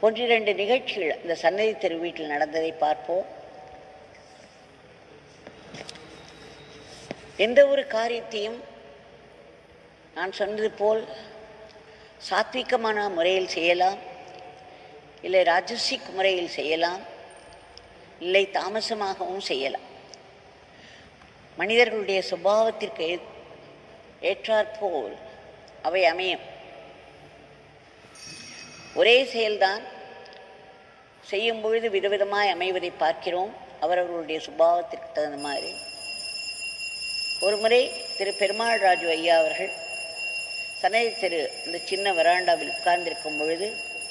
ஒன்றிரண்டு நிகழ்ச்சிகள் இந்த சன்னதி தெரு வீட்டில் நடந்ததை பார்ப்போம் எந்த ஒரு காரியத்தையும் நான் சொன்னது போல் சாத்விகமான முறையில் செய்யலாம் இல்லை ராஜசிக் முறையில் செய்யலாம் இல்லை தாமசமாகவும் செய்யலாம் மனிதர்களுடைய சுபாவத்திற்கு ஏ- ஏற்றாற்போல் அவை அமையும் ஒரே செயல்தான் செய்யும் பொழுது விதவிதமாய் அமைவதை பார்க்கிறோம் அவரவர்களுடைய சுபாவத்திற்கு தகுந்த மாதிரி ஒரு முறை திரு பெருமாள் ராஜு ஐயா அவர்கள் சனதி திரு இந்த சின்ன வராண்டாவில் உட்கார்ந்திருக்கும் பொழுது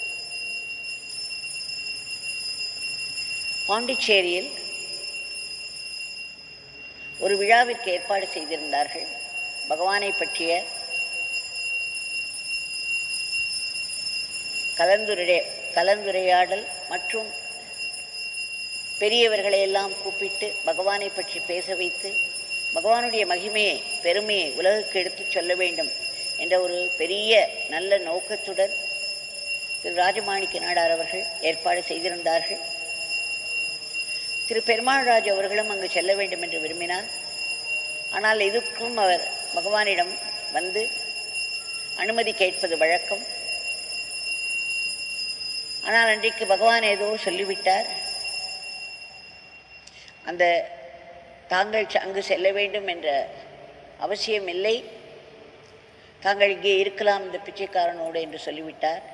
பாண்டிச்சேரியில் ஒரு விழாவிற்கு ஏற்பாடு செய்திருந்தார்கள் பகவானை பற்றிய கலந்துரைய கலந்துரையாடல் மற்றும் பெரியவர்களை எல்லாம் கூப்பிட்டு பகவானை பற்றி பேச வைத்து பகவானுடைய மகிமையை பெருமையை உலகுக்கு எடுத்துச் சொல்ல வேண்டும் என்ற ஒரு பெரிய நல்ல நோக்கத்துடன் திரு ராஜமாணிக்க நாடார் அவர்கள் ஏற்பாடு செய்திருந்தார்கள் திரு பெருமாள் ராஜ் அவர்களும் அங்கு செல்ல வேண்டும் என்று விரும்பினார் ஆனால் இதுக்கும் அவர் பகவானிடம் வந்து அனுமதி கேட்பது வழக்கம் ஆனால் அன்றைக்கு பகவான் ஏதோ சொல்லிவிட்டார் அந்த தாங்கள் ச- அங்கு செல்ல வேண்டும் என்ற அவசியம் இல்லை தாங்கள் இங்கே இருக்கலாம் இந்த பிச்சைக்காரனோடு என்று சொல்லிவிட்டார்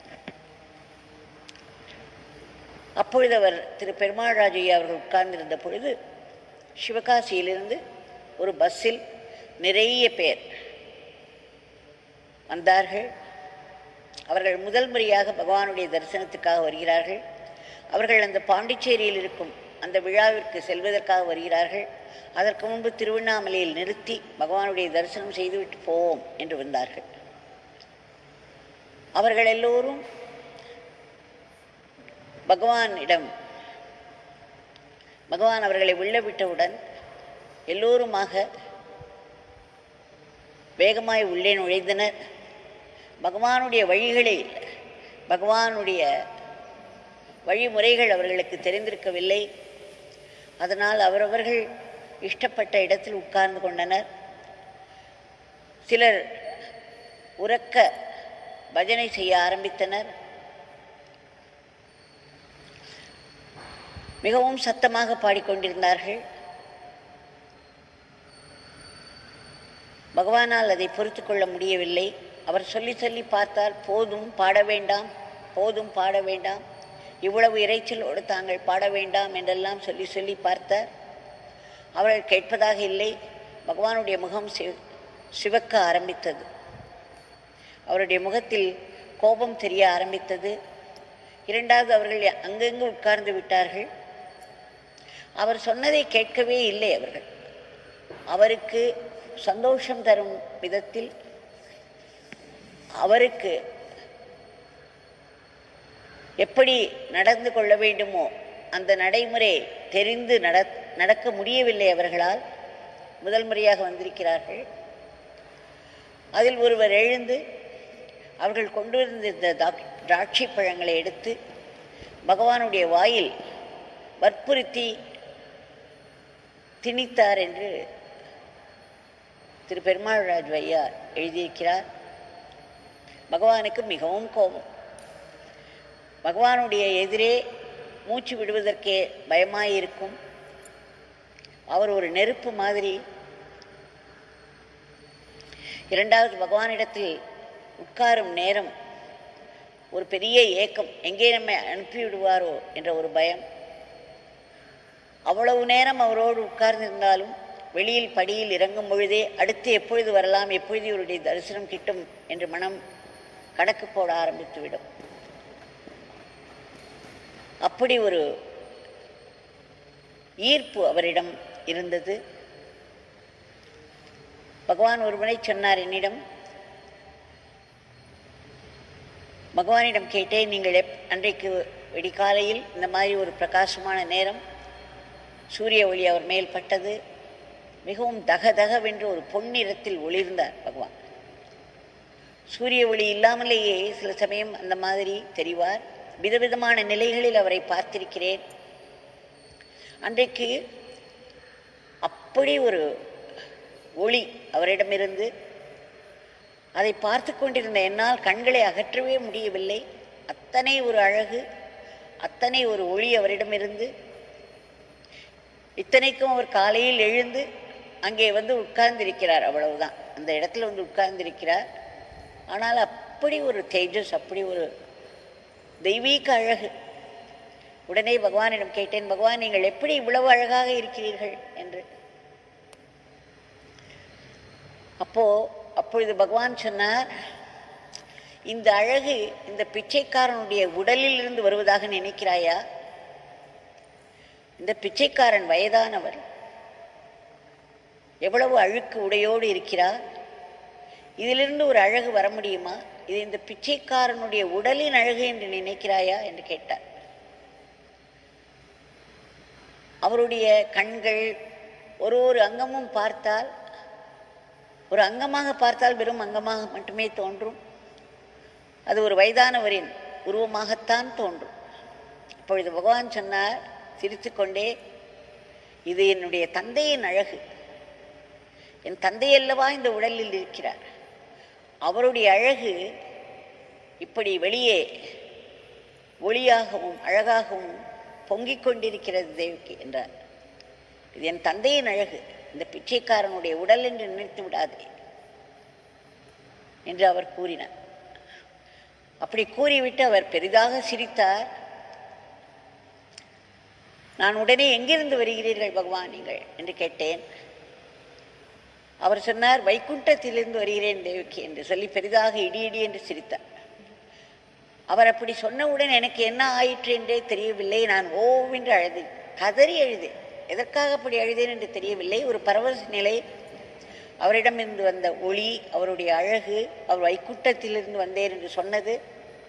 அப்பொழுது அவர் திரு பெருமாள் ராஜையா அவர்கள் உட்கார்ந்திருந்த பொழுது சிவகாசியிலிருந்து ஒரு பஸ்ஸில் நிறைய பேர் வந்தார்கள் அவர்கள் முதல் முறையாக பகவானுடைய தரிசனத்துக்காக வருகிறார்கள் அவர்கள் அந்த பாண்டிச்சேரியில் இருக்கும் அந்த விழாவிற்கு செல்வதற்காக வருகிறார்கள் அதற்கு முன்பு திருவண்ணாமலையில் நிறுத்தி பகவானுடைய தரிசனம் செய்துவிட்டு போவோம் என்று வந்தார்கள் அவர்கள் எல்லோரும் பகவானிடம் பகவான் அவர்களை உள்ள விட்டவுடன் எல்லோருமாக வேகமாய் உள்ளே நுழைந்தனர் பகவானுடைய வழிகளில் பகவானுடைய வழிமுறைகள் அவர்களுக்கு தெரிந்திருக்கவில்லை அதனால் அவரவர்கள் இஷ்டப்பட்ட இடத்தில் உட்கார்ந்து கொண்டனர் சிலர் உறக்க பஜனை செய்ய ஆரம்பித்தனர் மிகவும் சத்தமாக பாடிக்கொண்டிருந்தார்கள் பகவானால் அதை பொறுத்து கொள்ள முடியவில்லை அவர் சொல்லி சொல்லி பார்த்தால் போதும் பாட வேண்டாம் போதும் பாட வேண்டாம் இவ்வளவு இரைச்சலோடு தாங்கள் பாட வேண்டாம் என்றெல்லாம் சொல்லி சொல்லி பார்த்தார் அவர்கள் கேட்பதாக இல்லை பகவானுடைய முகம் சிவ சிவக்க ஆரம்பித்தது அவருடைய முகத்தில் கோபம் தெரிய ஆரம்பித்தது இரண்டாவது அவர்கள் அங்கங்கு உட்கார்ந்து விட்டார்கள் அவர் சொன்னதை கேட்கவே இல்லை அவர்கள் அவருக்கு சந்தோஷம் தரும் விதத்தில் அவருக்கு எப்படி நடந்து கொள்ள வேண்டுமோ அந்த நடைமுறை தெரிந்து நட நடக்க முடியவில்லை அவர்களால் முதல் முறையாக வந்திருக்கிறார்கள் அதில் ஒருவர் எழுந்து அவர்கள் கொண்டு வந்திருந்த தாக்- திராட்சை பழங்களை எடுத்து பகவானுடைய வாயில் வற்புறுத்தி திணித்தார் என்று திரு பெருமாள் ராஜ் ஐயா எழுதியிருக்கிறார் பகவானுக்கு மிகவும் கோபம் பகவானுடைய எதிரே மூச்சு விடுவதற்கே பயமாயிருக்கும் அவர் ஒரு நெருப்பு மாதிரி இரண்டாவது பகவானிடத்தில் உட்காரும் நேரம் ஒரு பெரிய ஏக்கம் எங்கே நம்மை அனுப்பி விடுவாரோ என்ற ஒரு பயம் அவ்வளவு நேரம் அவரோடு உட்கார்ந்திருந்தாலும் வெளியில் படியில் இறங்கும் பொழுதே அடுத்து எப்பொழுது வரலாம் எப்பொழுது இவருடைய தரிசனம் கிட்டும் என்று மனம் கணக்கு போட ஆரம்பித்துவிடும் அப்படி ஒரு ஈர்ப்பு அவரிடம் இருந்தது பகவான் ஒருமுறை சொன்னார் என்னிடம் பகவானிடம் கேட்டேன் நீங்கள் எப் அன்றைக்கு வெடிக்காலையில் இந்த மாதிரி ஒரு பிரகாசமான நேரம் சூரிய ஒளி அவர் மேல் பட்டது மிகவும் தகதகவென்று ஒரு பொன்னிறத்தில் ஒளிர்ந்தார் பகவான் சூரிய ஒளி இல்லாமலேயே சில சமயம் அந்த மாதிரி தெரிவார் விதவிதமான நிலைகளில் அவரை பார்த்திருக்கிறேன் அன்றைக்கு அப்படி ஒரு ஒளி அவரிடமிருந்து அதை பார்த்து கொண்டிருந்த என்னால் கண்களை அகற்றவே முடியவில்லை அத்தனை ஒரு அழகு அத்தனை ஒரு ஒளி அவரிடமிருந்து இத்தனைக்கும் அவர் காலையில் எழுந்து அங்கே வந்து உட்கார்ந்திருக்கிறார் அவ்வளவுதான் அந்த இடத்துல வந்து உட்கார்ந்திருக்கிறார் ஆனால் அப்படி ஒரு தேஜஸ் அப்படி ஒரு தெய்வீக அழகு உடனே பகவானிடம் கேட்டேன் பகவான் நீங்கள் எப்படி இவ்வளவு அழகாக இருக்கிறீர்கள் என்று அப்போ அப்பொழுது பகவான் சொன்னார் இந்த அழகு இந்த பிச்சைக்காரனுடைய உடலில் இருந்து வருவதாக நினைக்கிறாயா இந்த பிச்சைக்காரன் வயதானவர் எவ்வளவு அழுக்கு உடையோடு இருக்கிறார் இதிலிருந்து ஒரு அழகு வர முடியுமா இது இந்த பிச்சைக்காரனுடைய உடலின் அழகு என்று நினைக்கிறாயா என்று கேட்டார் அவருடைய கண்கள் ஒரு ஒரு அங்கமும் பார்த்தால் ஒரு அங்கமாக பார்த்தால் வெறும் அங்கமாக மட்டுமே தோன்றும் அது ஒரு வயதானவரின் உருவமாகத்தான் தோன்றும் அப்பொழுது பகவான் சொன்னார் சிரித்துக்கொண்டே இது என்னுடைய தந்தையின் அழகு என் தந்தை அல்லவா இந்த உடலில் இருக்கிறார் அவருடைய அழகு இப்படி வெளியே ஒளியாகவும் அழகாகவும் பொங்கிக் கொண்டிருக்கிறது தேவிக்கு என்றார் இது என் தந்தையின் அழகு இந்த பிச்சைக்காரனுடைய உடல் என்று நினைத்து விடாதே என்று அவர் கூறினார் அப்படி கூறிவிட்டு அவர் பெரிதாக சிரித்தார் நான் உடனே எங்கிருந்து வருகிறீர்கள் பகவான் நீங்கள் என்று கேட்டேன் அவர் சொன்னார் வைகுண்டத்திலிருந்து வருகிறேன் தேவிக்கு என்று சொல்லி பெரிதாக இடி இடி என்று சிரித்தார் அவர் அப்படி சொன்னவுடன் எனக்கு என்ன ஆயிற்று என்றே தெரியவில்லை நான் ஓவென்று அழுதேன் கதறி அழுதேன் எதற்காக அப்படி அழுதேன் என்று தெரியவில்லை ஒரு பரவச நிலை அவரிடமிருந்து வந்த ஒளி அவருடைய அழகு அவர் வைக்குண்டத்திலிருந்து வந்தேன் என்று சொன்னது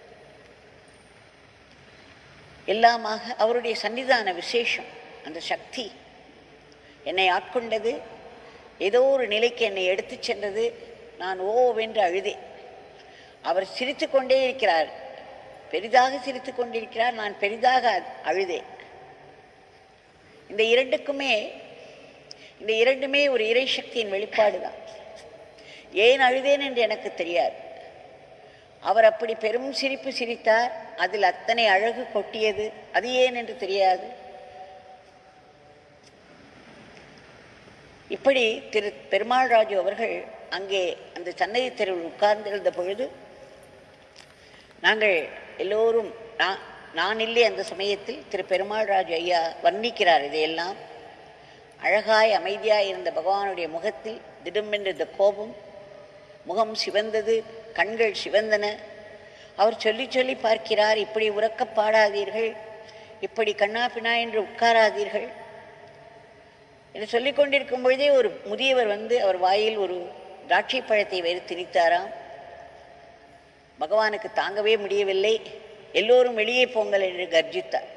எல்லாமாக அவருடைய சன்னிதான விசேஷம் அந்த சக்தி என்னை ஆட்கொண்டது ஏதோ ஒரு நிலைக்கு என்னை எடுத்துச் சென்றது நான் ஓவென்று அழுதேன் அவர் சிரித்து கொண்டே இருக்கிறார் பெரிதாக சிரித்து கொண்டிருக்கிறார் நான் பெரிதாக அழுதேன் இந்த இரண்டுக்குமே இந்த இரண்டுமே ஒரு இறை சக்தியின் வெளிப்பாடு தான் ஏன் அழுதேன் என்று எனக்கு தெரியாது அவர் அப்படி பெரும் சிரிப்பு சிரித்தார் அதில் அத்தனை அழகு கொட்டியது அது ஏன் என்று தெரியாது இப்படி திரு பெருமாள் ராஜு அவர்கள் அங்கே அந்த சன்னதி தெருவில் உட்கார்ந்திருந்த பொழுது நாங்கள் எல்லோரும் நான் நான் இல்லை அந்த சமயத்தில் திரு பெருமாள் ராஜு ஐயா வர்ணிக்கிறார் இதையெல்லாம் அழகாய் அமைதியாய் இருந்த பகவானுடைய முகத்தில் திடுமென்ற இந்த கோபம் முகம் சிவந்தது கண்கள் சிவந்தன அவர் சொல்லி சொல்லி பார்க்கிறார் இப்படி உறக்க பாடாதீர்கள் இப்படி கண்ணா பின்னா என்று உட்காராதீர்கள் என்று சொல்லிக் கொண்டிருக்கும் பொழுதே ஒரு முதியவர் வந்து அவர் வாயில் ஒரு திராட்சை பழத்தை வைத்து திணித்தாராம் பகவானுக்கு தாங்கவே முடியவில்லை எல்லோரும் வெளியே போங்கள் என்று கர்ஜித்தார்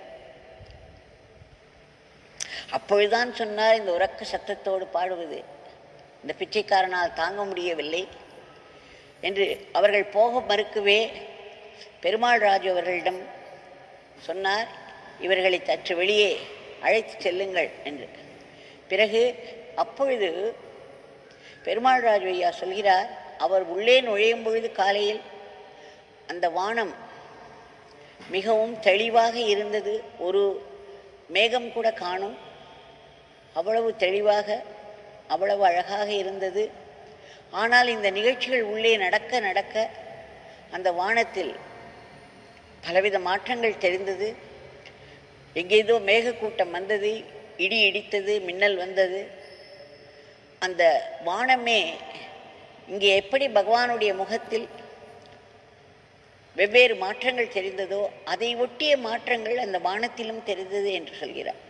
அப்பொழுதுதான் சொன்னார் இந்த உறக்க சத்தத்தோடு பாடுவது இந்த பிச்சைக்காரனால் தாங்க முடியவில்லை என்று அவர்கள் போக மறுக்கவே பெருமாள் ராஜு அவர்களிடம் சொன்னார் இவர்களை சற்று வெளியே அழைத்து செல்லுங்கள் என்று பிறகு அப்பொழுது பெருமாள் ராஜு ஐயா சொல்கிறார் அவர் உள்ளே நுழையும் பொழுது காலையில் அந்த வானம் மிகவும் தெளிவாக இருந்தது ஒரு மேகம் கூட காணும் அவ்வளவு தெளிவாக அவ்வளவு அழகாக இருந்தது ஆனால் இந்த நிகழ்ச்சிகள் உள்ளே நடக்க நடக்க அந்த வானத்தில் பலவித மாற்றங்கள் தெரிந்தது எங்கேதோ மேகக்கூட்டம் வந்தது இடி இடித்தது மின்னல் வந்தது அந்த வானமே இங்கே எப்படி பகவானுடைய முகத்தில் வெவ்வேறு மாற்றங்கள் தெரிந்ததோ அதை ஒட்டிய மாற்றங்கள் அந்த வானத்திலும் தெரிந்தது என்று சொல்கிறார்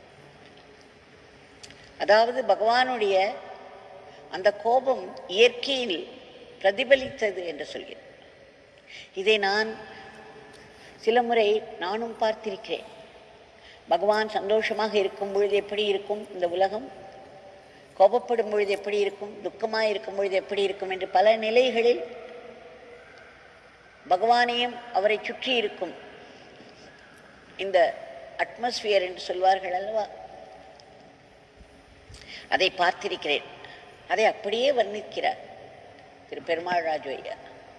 அதாவது பகவானுடைய அந்த கோபம் இயற்கையில் பிரதிபலித்தது என்று சொல்கிறார் இதை நான் சில முறை நானும் பார்த்திருக்கிறேன் பகவான் சந்தோஷமாக இருக்கும் பொழுது எப்படி இருக்கும் இந்த உலகம் கோபப்படும் பொழுது எப்படி இருக்கும் துக்கமாக இருக்கும் பொழுது எப்படி இருக்கும் என்று பல நிலைகளில் பகவானையும் அவரை சுற்றி இருக்கும் இந்த அட்மாஸ்பியர் என்று சொல்வார்கள் அல்லவா அதை பார்த்திருக்கிறேன் அதை அப்படியே வர்ணிக்கிறார் திரு பெருமாள் ராஜு ஐயா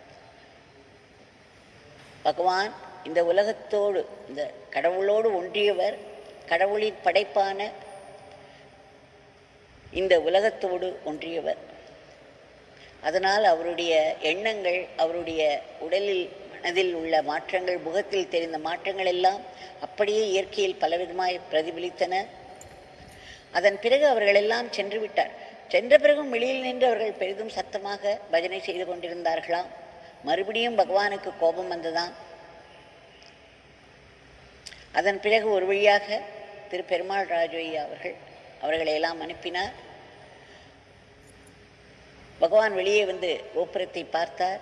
பகவான் இந்த உலகத்தோடு இந்த கடவுளோடு ஒன்றியவர் கடவுளின் படைப்பான இந்த உலகத்தோடு ஒன்றியவர் அதனால் அவருடைய எண்ணங்கள் அவருடைய உடலில் மனதில் உள்ள மாற்றங்கள் முகத்தில் தெரிந்த மாற்றங்கள் எல்லாம் அப்படியே இயற்கையில் பலவிதமாய் பிரதிபலித்தன அதன் பிறகு அவர்கள் எல்லாம் சென்று விட்டார் சென்ற பிறகும் வெளியில் நின்று அவர்கள் பெரிதும் சத்தமாக பஜனை செய்து கொண்டிருந்தார்களாம் மறுபடியும் பகவானுக்கு கோபம் வந்ததாம் அதன் பிறகு ஒரு வழியாக திரு பெருமாள் ராஜு ஐயா அவர்கள் அவர்களை எல்லாம் அனுப்பினார் பகவான் வெளியே வந்து கோபுரத்தை பார்த்தார்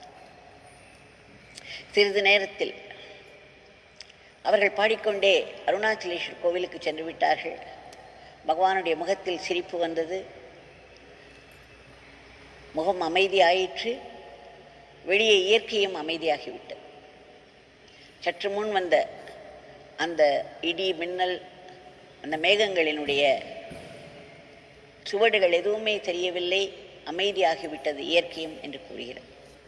சிறிது நேரத்தில் அவர்கள் பாடிக்கொண்டே அருணாச்சலேஸ்வர் கோவிலுக்கு சென்று விட்டார்கள் பகவானுடைய முகத்தில் சிரிப்பு வந்தது முகம் அமைதி ஆயிற்று வெளியே இயற்கையும் அமைதியாகிவிட்டது சற்று முன் வந்த அந்த இடி மின்னல் அந்த மேகங்களினுடைய சுவடுகள் எதுவுமே தெரியவில்லை அமைதியாகிவிட்டது இயற்கையும் என்று கூறுகிறார்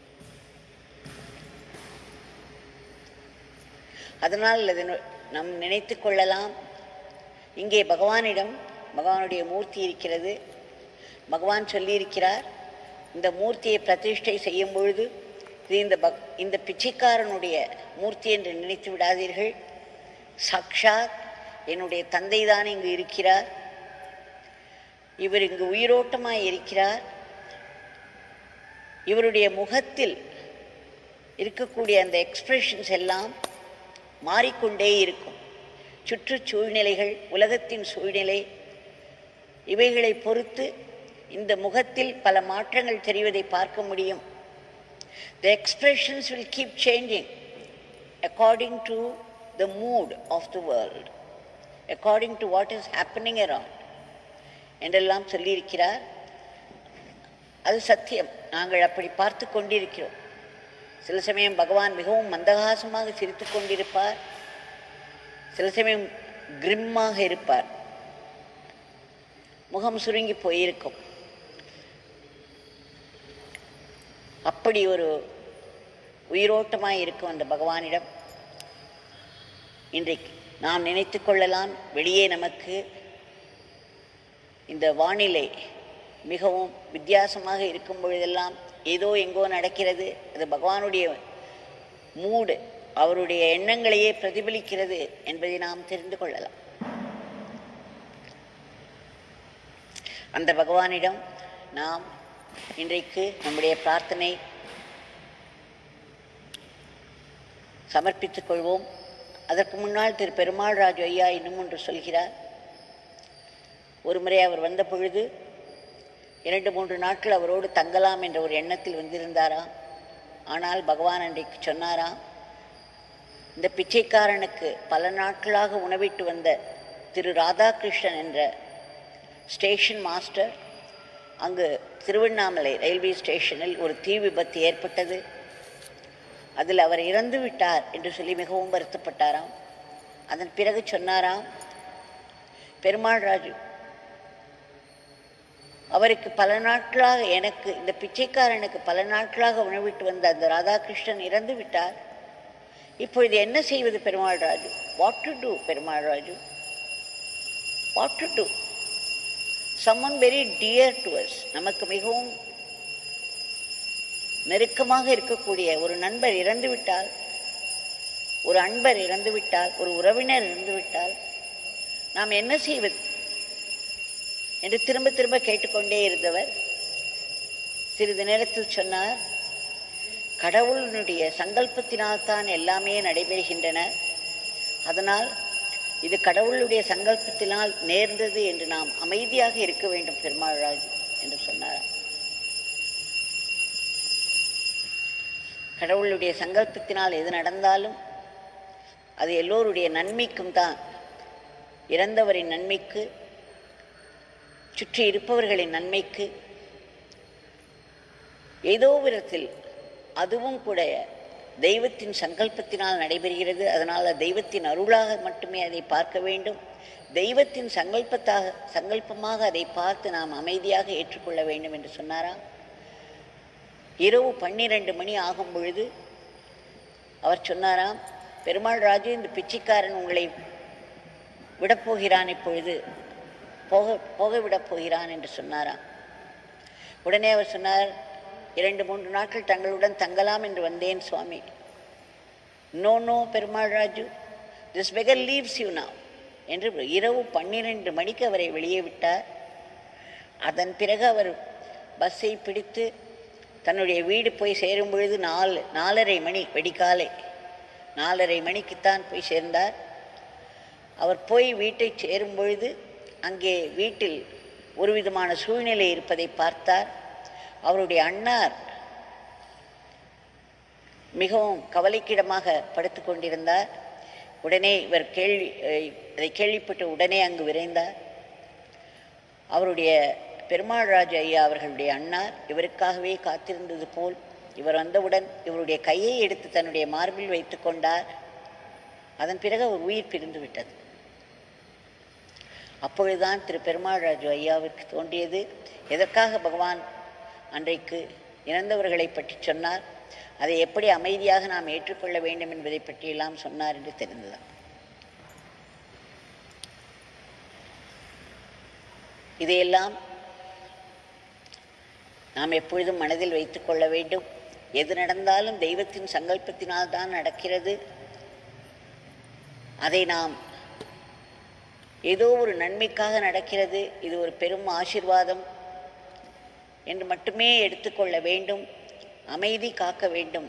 அதனால் அது நம் நினைத்து கொள்ளலாம் இங்கே பகவானிடம் பகவானுடைய மூர்த்தி இருக்கிறது பகவான் சொல்லியிருக்கிறார் இந்த மூர்த்தியை பிரதிஷ்டை செய்யும் பொழுது இது இந்த பக் இந்த பிச்சைக்காரனுடைய மூர்த்தி என்று நினைத்து விடாதீர்கள் சாக்ஷாத் என்னுடைய தந்தை தான் இங்கு இருக்கிறார் இவர் இங்கு உயிரோட்டமாய் இருக்கிறார் இவருடைய முகத்தில் இருக்கக்கூடிய அந்த எக்ஸ்பிரஷன்ஸ் எல்லாம் மாறிக்கொண்டே இருக்கும் சுற்றுச் சூழ்நிலைகள் உலகத்தின் சூழ்நிலை இவைகளை பொறுத்து இந்த முகத்தில் பல மாற்றங்கள் தெரிவதை பார்க்க முடியும் the expressions will keep changing according to the mood of the world according to what is happening around என்றெல்லாம் சொல்லியிருக்கிறார் அது சத்தியம் நாங்கள் அப்படி பார்த்து கொண்டிருக்கிறோம் சில சமயம் பகவான் மிகவும் மந்தகாசமாக சிரித்து கொண்டிருப்பார் சில சமயம் கிரிம்மாக இருப்பார் முகம் சுருங்கி போயிருக்கும் அப்படி ஒரு உயிரோட்டமாய் இருக்கும் அந்த பகவானிடம் இன்றைக்கு நாம் நினைத்து கொள்ளலாம் வெளியே நமக்கு இந்த வானிலை மிகவும் வித்தியாசமாக இருக்கும் பொழுதெல்லாம் ஏதோ எங்கோ நடக்கிறது அது பகவானுடைய மூடு அவருடைய எண்ணங்களையே பிரதிபலிக்கிறது என்பதை நாம் தெரிந்து கொள்ளலாம் அந்த பகவானிடம் நாம் இன்றைக்கு நம்முடைய பிரார்த்தனை சமர்ப்பித்துக் கொள்வோம் அதற்கு முன்னால் திரு பெருமாள் ராஜு ஐயா இன்னும் ஒன்று சொல்கிறார் ஒரு முறை அவர் வந்த பொழுது இரண்டு மூன்று நாட்கள் அவரோடு தங்கலாம் என்ற ஒரு எண்ணத்தில் வந்திருந்தாராம் ஆனால் பகவான் அன்றைக்கு சொன்னாராம் இந்த பிச்சைக்காரனுக்கு பல நாட்களாக உணவிட்டு வந்த திரு ராதாகிருஷ்ணன் என்ற ஸ்டேஷன் மாஸ்டர் அங்கு திருவண்ணாமலை ரயில்வே ஸ்டேஷனில் ஒரு தீ விபத்து ஏற்பட்டது அதில் அவர் இறந்து விட்டார் என்று சொல்லி மிகவும் வருத்தப்பட்டாராம் அதன் பிறகு சொன்னாராம் பெருமாள் ராஜு அவருக்கு பல நாட்களாக எனக்கு இந்த பிச்சைக்காரனுக்கு பல நாட்களாக உணவிட்டு வந்த அந்த ராதாகிருஷ்ணன் இறந்து விட்டார் இப்பொழுது என்ன செய்வது Perumal Raju what to do Perumal Raju what to do someone very dear to us நமக்கு மிகவும் நெருக்கமாக இருக்கக்கூடிய ஒரு நண்பர் இறந்து விட்டால் ஒரு அன்பர் இறந்து விட்டால் ஒரு உறவினர் இறந்து விட்டால் நாம் என்ன செய்வது என்று திரும்ப திரும்ப கேட்டுக்கொண்டே இருந்தவர் சிறிது நேரத்தில் சொன்னார் கடவுளினுடைய சங்கல்பத்தினால்தான் எல்லாமே நடைபெறுகின்றன அதனால் இது கடவுளுடைய சங்கல்பத்தினால் நேர்ந்தது என்று நாம் அமைதியாக இருக்க வேண்டும் பெருமாள் ராஜு என்று சொன்னார் கடவுளுடைய சங்கல்பத்தினால் எது நடந்தாலும் அது எல்லோருடைய நன்மைக்கும் தான் இறந்தவரின் நன்மைக்கு சுற்றி இருப்பவர்களின் நன்மைக்கு ஏதோ விதத்தில் அதுவும் கூட தெய்வத்தின் சங்கல்பத்தினால் நடைபெறுகிறது அதனால் தெய்வத்தின் அருளாக மட்டுமே அதை பார்க்க வேண்டும் தெய்வத்தின் சங்கல்பத்தாக சங்கல்பமாக அதை பார்த்து நாம் அமைதியாக ஏற்றுக்கொள்ள வேண்டும் என்று சொன்னாராம் இரவு பன்னிரண்டு மணி ஆகும் பொழுது அவர் சொன்னாராம் பெருமாள் ராஜு இந்த பிச்சைக்காரன் உங்களை விடப்போகிறான் இப்பொழுது போக போக விடப் போகிறான் என்று சொன்னாராம் உடனே அவர் சொன்னார் இரண்டு மூன்று நாட்கள் தங்களுடன் தங்கலாம் என்று வந்தேன் சுவாமி no no Perumal Raju this beggar leaves you now என்று இரவு பன்னிரண்டு மணிக்கு அவரை வெளியே விட்டார் அதன் பிறகு அவர் பஸ்ஸை பிடித்து தன்னுடைய வீடு போய் சேரும் பொழுது நாலு நாலரை மணி வெடிக்காலை நாலரை மணிக்குத்தான் போய் சேர்ந்தார் அவர் போய் வீட்டை சேரும் பொழுது அங்கே வீட்டில் ஒரு விதமான சூழ்நிலை இருப்பதை பார்த்தார் அவருடைய அண்ணார் மிகவும் கவலைக்கிடமாக படுத்து கொண்டிருந்தார் உடனே இவர் கேள்வி அஹ், அதை கேள்விப்பட்டு உடனே அங்கு விரைந்தார் அவருடைய பெருமாள் ராஜு ஐயா அவர்களுடைய அண்ணார் இவருக்காகவே காத்திருந்தது போல் இவர் வந்தவுடன் இவருடைய கையை எடுத்து தன்னுடைய மார்பில் வைத்து கொண்டார் அதன் பிறகு அவர் உயிர் பிரிந்து விட்டது அப்பொழுதுதான் திரு பெருமாள் ராஜு ஐயாவிற்கு தோன்றியது எதற்காக பகவான் அன்றைக்கு இறந்தவர்களை பற்றி சொன்னார் அதை எப்படி அமைதியாக நாம் ஏற்றுக்கொள்ள வேண்டும் என்பதை பற்றியெல்லாம் சொன்னார் என்று தெரிந்ததாம் இதையெல்லாம் நாம் எப்பொழுதும் மனதில் வைத்துக் கொள்ள வேண்டும் எது நடந்தாலும் தெய்வத்தின் சங்கல்பத்தினால் தான் நடக்கிறது அதை நாம் ஏதோ ஒரு நன்மைக்காக நடக்கிறது இது ஒரு பெரும் ஆசீர்வாதம் என்று மட்டுமே எடுத்துக்கொள்ள வேண்டும் அமைதி காக்க வேண்டும்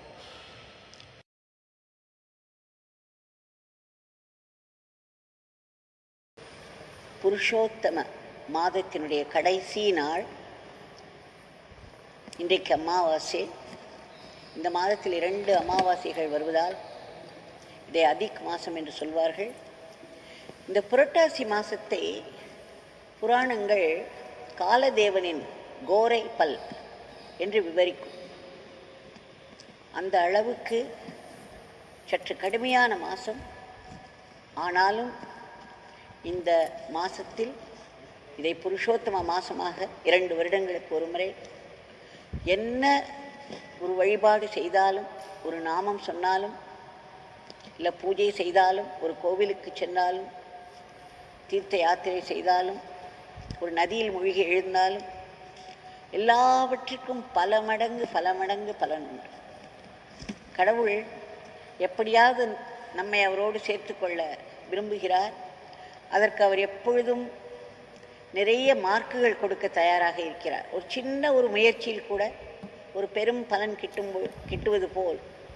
புருஷோத்தம மாதத்தினுடைய கடைசி நாள் இன்றைக்கு அமாவாசை இந்த மாதத்தில் இரண்டு அமாவாசைகள் வருவதால் இதை அதிக் மாதம் என்று சொல்வார்கள் இந்த புரட்டாசி மாதத்தை புராணங்கள் காலதேவனின் கோரை பல் என்று விவரிக்கும் அந்த அளவுக்கு சற்று கடுமையான மாதம் ஆனாலும் இந்த மாதத்தில் இதை புருஷோத்தம மாதமாக இரண்டு வருடங்களுக்கு ஒரு முறை என்ன ஒரு வழிபாடு செய்தாலும் ஒரு நாமம் சொன்னாலும் இல்லை பூஜை செய்தாலும் ஒரு கோவிலுக்கு சென்றாலும் தீர்த்த யாத்திரை செய்தாலும் ஒரு நதியில் மூழ்கி எழுந்தாலும் எல்லாவற்றிற்கும் பல மடங்கு பல மடங்கு பலன் உண்டு கடவுள் எப்படியாவது நம்மை அவரோடு சேர்த்துக்கொள்ள விரும்புகிறார் அதற்கு அவர் எப்பொழுதும் நிறைய மார்க்குகள் கொடுக்க தயாராக இருக்கிறார் ஒரு சின்ன ஒரு முயற்சியில் கூட ஒரு பெரும் பலன் கிட்டும் போ- கிட்டுவது போல்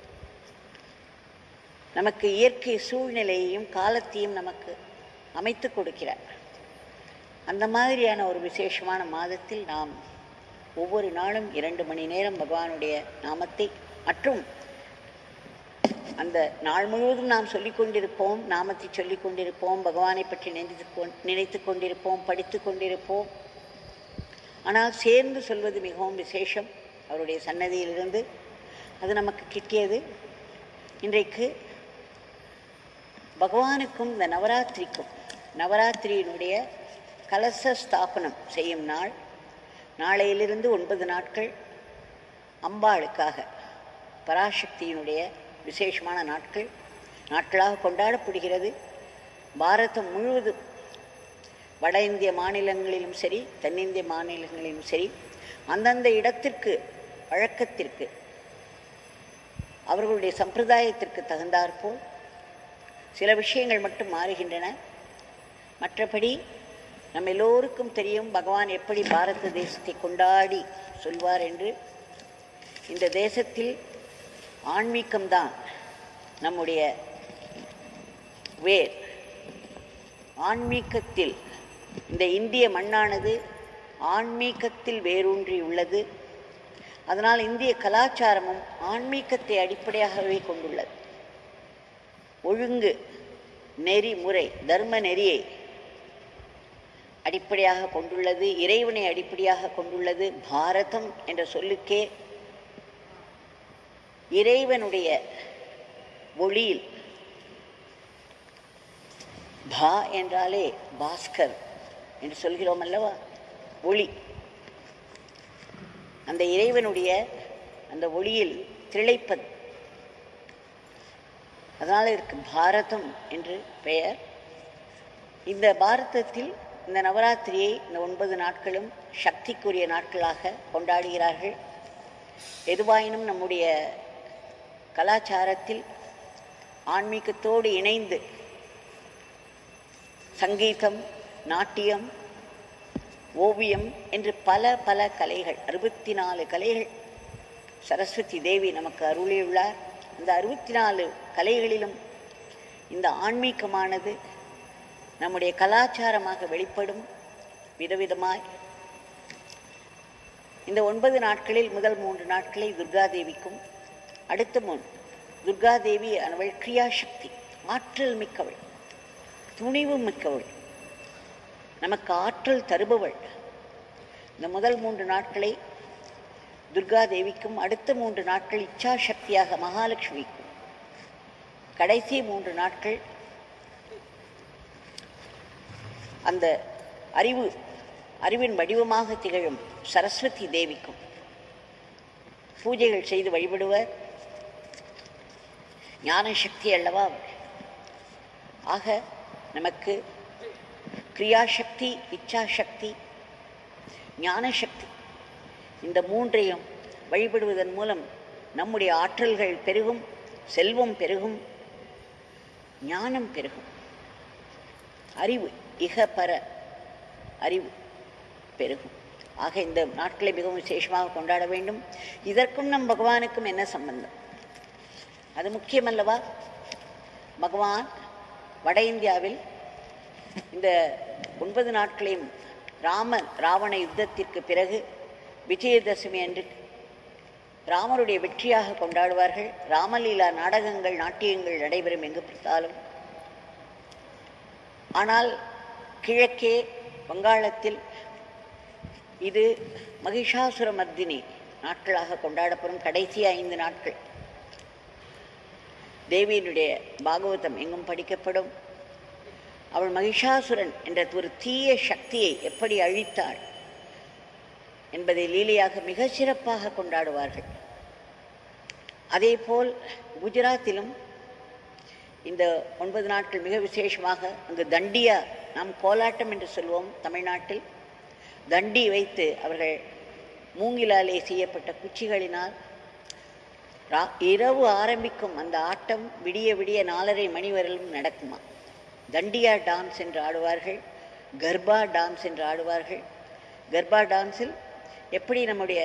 நமக்கு இயற்கை சூழ்நிலையையும் காலத்தையும் நமக்கு அமைத்து கொடுக்கிறார் அந்த மாதிரியான ஒரு விசேஷமான மாதத்தில் நாம் ஒவ்வொரு நாளும் இரண்டு மணி நேரம் பகவானுடைய நாமத்தை மற்றும் அந்த நாள் முழுவதும் நாம் சொல்லிக் கொண்டிருப்போம் நாமத்தை சொல்லிக் கொண்டிருப்போம் பகவானை பற்றி நினைத்து கொண் நினைத்து கொண்டிருப்போம் படித்து கொண்டிருப்போம் ஆனால் சேர்ந்து சொல்வது மிகவும் விசேஷம் அவருடைய சன்னதியிலிருந்து அது நமக்கு கிட்டியது இன்றைக்கு பகவானுக்கும் இந்த நவராத்திரிக்கும் நவராத்திரியினுடைய கலச ஸ்தாபனம் செய்யும் நாள் நாளையிலிருந்து ஒன்பது நாட்கள் அம்பாளுக்காக பராசக்தியினுடைய விசேஷமான நாட்கள் நாட்களாக கொண்டாடப்படுகிறது பாரதம் முழுவதும் வட இந்திய மாநிலங்களிலும் சரி தென்னிந்திய மாநிலங்களிலும் சரி அந்தந்த இடத்திற்கு வழக்கத்திற்கு அவர்களுடைய சம்பிரதாயத்திற்கு தகுந்தாற்போல் சில விஷயங்கள் மட்டும் மாறுகின்றன மற்றபடி நம்ம எல்லோருக்கும் தெரியும் பகவான் எப்படி பாரத தேசத்தை கொண்டாடி சொல்வார் என்று இந்த தேசத்தில் ஆன்மீகம்தான் நம்முடைய வேர் ஆன்மீகத்தில் இந்த இந்திய மண்ணானது ஆன்மீகத்தில் வேரூன்றி உள்ளது அதனால் இந்திய கலாச்சாரமும் ஆன்மீகத்தை அடிப்படையாகவே கொண்டுள்ளது ஒழுங்கு நெறிமுறை தர்ம நெறியை அடிப்படையாக கொண்டுள்ளது இறைவனை அடிப்படையாக கொண்டுள்ளது பாரதம் என்ற சொல்லுக்கே இறைவனுடைய ஒளியில் பா என்றாலே பாஸ்கர் என்று சொல்கிறோம் அல்லவா ஒளி அந்த இறைவனுடைய அந்த ஒளியில் திளைப்பது அதனால் இதற்கு பாரதம் என்று பெயர் இந்த பாரதத்தில் இந்த நவராத்திரியை இந்த ஒன்பது நாட்களும் சக்திக்குரிய நாட்களாக கொண்டாடுகிறார்கள் எதுவாயினும் நம்முடைய கலாச்சாரத்தில் ஆன்மீகத்தோடு இணைந்து சங்கீதம் நாட்டியம் ஓவியம் என்று பல பல கலைகள் அறுபத்தி நாலு கலைகள் சரஸ்வதி தேவி நமக்கு அருளியுள்ளார் இந்த அறுபத்தி நாலு கலைகளிலும் இந்த ஆன்மீகமானது நம்முடைய கலாச்சாரமாக வெளிப்படும் விதவிதமாய் இந்த ஒன்பது நாட்களில் முதல் மூன்று நாட்களை துர்காதேவிக்கும் அடுத்த மூணு துர்காதேவி அவள் கிரியாசக்தி ஆற்றல் மிக்கவள் துணிவு மிக்கவள் நமக்கு ஆற்றல் தருபவள் இந்த முதல் மூன்று நாட்களை துர்காதேவிக்கும் அடுத்த மூன்று நாட்கள் இச்சாசக்தியாக மகாலட்சுமிக்கும் கடைசி மூன்று நாட்கள் அந்த அறிவு அறிவின் வடிவமாக திகழும் சரஸ்வதி தேவிக்கும் பூஜைகள் செய்து வழிபடுவர் ஞான சக்தி அல்லவா அவள். ஆக நமக்கு கிரியாசக்தி இச்சாசக்தி ஞானசக்தி இந்த மூன்றையும் வழிபடுவதன் மூலம் நம்முடைய ஆற்றல்கள் பெருகும் செல்வம் பெருகும் ஞானம் பெருகும் அறிவு இகபர அறிவு பெருகும் ஆக இந்த நாட்களை மிகவும் விசேஷமாக கொண்டாட வேண்டும் இதற்கும் நம் பகவானுக்கும் என்ன சம்பந்தம் அது முக்கியமல்லவா பகவான் வட இந்தியாவில் இந்த ஒன்பது நாட்களையும் ராம ராவண யுத்தத்திற்கு பிறகு விஜயதசமி அன்று ராமருடைய வெற்றியாக கொண்டாடுவார்கள் ராமலீலா நாடகங்கள் நாட்டியங்கள் நடைபெறும் எங்கு பார்த்தாலும் ஆனால் கிழக்கே வங்காளத்தில் இது மகிஷாசுர மர்தினி நாட்களாக கொண்டாடப்படும் கடைசி ஐந்து நாட்கள் தேவியினுடைய பாகவதம் எங்கும் படிக்கப்படும் அவள் மகிஷாசுரன் என்ற ஒரு தீய சக்தியை எப்படி அழித்தாள் என்பதை லீலையாக மிக சிறப்பாக கொண்டாடுவார்கள் அதேபோல் குஜராத்திலும் இந்த ஒன்பது நாட்கள் மிக விசேஷமாக அங்கு தண்டியா நாம் கோலாட்டம் என்று சொல்வோம் தமிழ்நாட்டில் தண்டி வைத்து அவர்கள் மூங்கிலாலே செய்யப்பட்ட குச்சிகளினால் ரா- இரவு ஆரம்பிக்கும் அந்த ஆட்டம் விடிய விடிய நாலரை மணி வரையிலும் நடக்குமா தண்டியா டான்ஸ் என்று ஆடுவார்கள் கர்பா டான்ஸ் என்று ஆடுவார்கள் கர்பா டான்ஸில் எப்படி நம்முடைய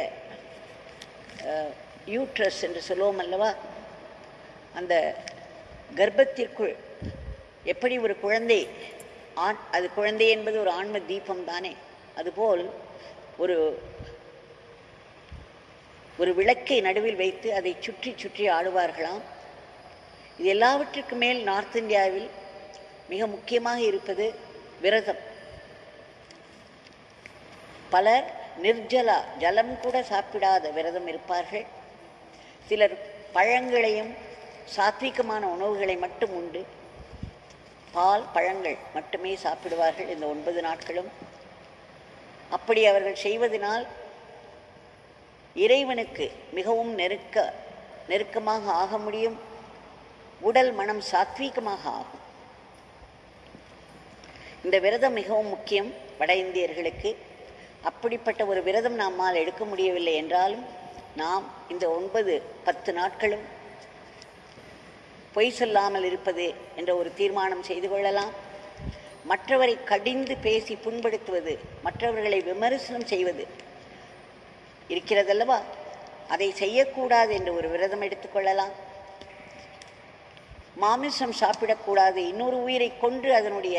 யூட்ரஸ் என்று சொல்லுவோம் அல்லவா அந்த கர்ப்பத்திற்குள் எப்படி ஒரு குழந்தை ஆண் அது குழந்தை என்பது ஒரு ஆன்ம தீபம் தானே அதுபோல் ஒரு ஒரு விளக்கை நடுவில் வைத்து அதை சுற்றி சுற்றி ஆடுவார்களாம் இது எல்லாவற்றுக்கு மேல் நார்த் இந்தியாவில் மிக முக்கியமாக இருப்பது விரதம் பலர் நிர்ஜலா ஜலம் கூட சாப்பிடாத விரதம் இருப்பார்கள் சிலர் பழங்களையும் சாத்வீகமான உணவுகளை மட்டும் உண்டு பால் பழங்கள் மட்டுமே சாப்பிடுவார்கள் இந்த ஒன்பது நாட்களும் அப்படி அவர்கள் செய்வதனால் இறைவனுக்கு மிகவும் நெருக்க நெருக்கமாக ஆக முடியும் உடல் மனம் சாத்வீகமாக ஆகும் இந்த விரதம் மிகவும் முக்கியம் வட இந்தியர்களுக்கு அப்படிப்பட்ட ஒரு விரதம் நம்மால் எடுக்க முடியவில்லை என்றாலும் நாம் இந்த ஒன்பது பத்து நாட்களும் பொய் சொல்லாமல் இருப்பது என்ற ஒரு தீர்மானம் செய்து கொள்ளலாம் மற்றவரை கடிந்து பேசி புண்படுத்துவது மற்றவர்களை விமர்சனம் செய்வது இருக்கிறதல்லவா அதை செய்யக்கூடாது என்று ஒரு விரதம் எடுத்துக்கொள்ளலாம் மாமிசம் சாப்பிடக்கூடாது இன்னொரு உயிரை கொன்று அதனுடைய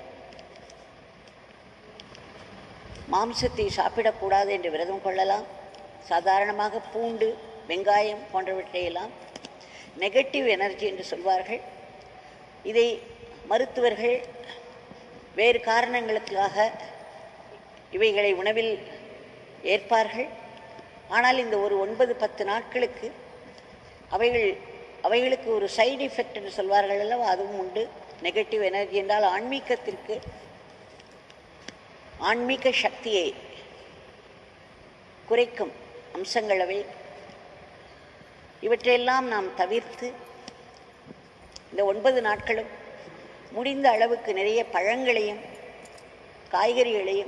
மாம்சத்தை சாப்பிடக்கூடாது என்று விரதம் கொள்ளலாம் சாதாரணமாக பூண்டு வெங்காயம் போன்றவற்றையெல்லாம் நெகட்டிவ் எனர்ஜி என்று சொல்வார்கள் இதை மருத்துவர்கள் வேறு காரணங்களுக்காக இவைகளை உணவில் ஏற்பார்கள் ஆனால் இந்த ஒரு ஒன்பது பத்து நாட்களுக்கு அவைகள் அவைகளுக்கு ஒரு சைடு எஃபெக்ட் என்று சொல்வார்கள் அல்லவா அதுவும் உண்டு நெகட்டிவ் எனர்ஜி என்றால் ஆன்மீகத்திற்கு ஆன்மீக சக்தியை குறைக்கும் அம்சங்கள் அவை இவற்றையெல்லாம் நாம் தவிர்த்து இந்த ஒன்பது நாட்களும் முடிந்த அளவுக்கு நிறைய பழங்களையும் காய்கறிகளையும்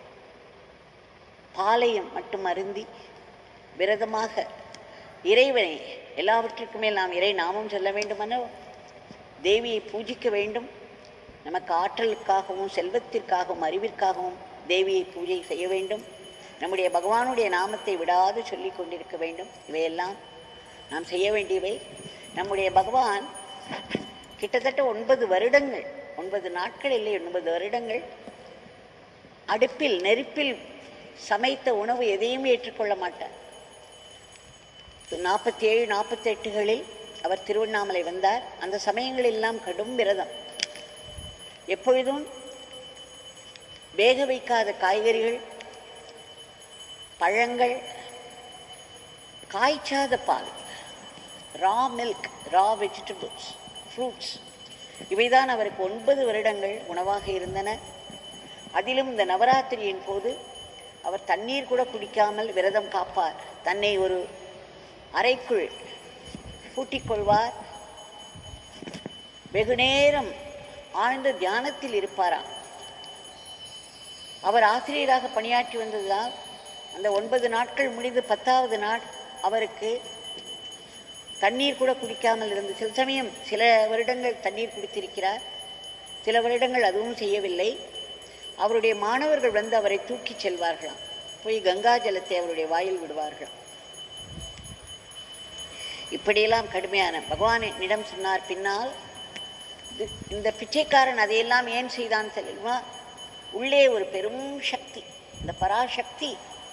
பாலையும் மட்டும் அருந்தி விரதமாக இறைவனை எல்லாவற்றிற்கும் மேல் நாம் இறை நாமம் சொல்ல வேண்டுமென தேவியை பூஜிக்க வேண்டும் நமக்கு ஆற்றலுக்காகவும் செல்வத்திற்காகவும் அறிவிற்காகவும் தேவியை பூஜை செய்ய வேண்டும் நம்முடைய பகவானுடைய நாமத்தை விடாது சொல்லிக் கொண்டிருக்க வேண்டும் இவையெல்லாம் நாம் செய்ய வேண்டியவை நம்முடைய பகவான் கிட்டத்தட்ட ஒன்பது வருடங்கள் ஒன்பது நாட்கள் இல்லை ஒன்பது வருடங்கள் அடுப்பில் நெருப்பில் சமைத்த உணவு எதையும் ஏற்றுக்கொள்ள மாட்டார் நாற்பத்தி ஏழு நாற்பத்தெட்டுகளில் அவர் திருவண்ணாமலை வந்தார் அந்த சமயங்களெல்லாம் கடும் விரதம் எப்பொழுதும் வேக வைக்காத காய்கறிகள் பழங்கள் காய்ச்சாத பால் raw milk raw vegetables fruits இவைதான் அவருக்கு ஒன்பது வருடங்கள் உணவாக இருந்தன அதிலும் இந்த நவராத்திரியின் போது அவர் தண்ணீர் கூட குடிக்காமல் விரதம் காப்பார் தன்னை ஒரு அறைக்குள் பூட்டிக் கொள்வார் வெகு நேரம் ஆழ்ந்த தியானத்தில் இருப்பாராம் அவர் ஆசிரியராக பணியாற்றி வந்ததுதான் அந்த ஒன்பது நாட்கள் முடிந்து பத்தாவது நாள் அவருக்கு தண்ணீர் கூட குடிக்காமல் இருந்து சில சமயம் சில வருடங்கள் தண்ணீர் குடித்திருக்கிறார் சில வருடங்கள் அதுவும் செய்யவில்லை அவருடைய மாணவர்கள் வந்து அவரை தூக்கிச் செல்வார்களாம் போய் கங்கா ஜலத்தை அவருடைய வாயில் விடுவார்கள் இப்படியெல்லாம் கடுமையான பகவானிடம் சொன்னார் பின்னால் இது- இந்த பிச்சைக்காரன் அதையெல்லாம் ஏன் செய்தான் தெரியுமா உள்ளே ஒரு பெரும் சக்தி இந்த பராசக்தி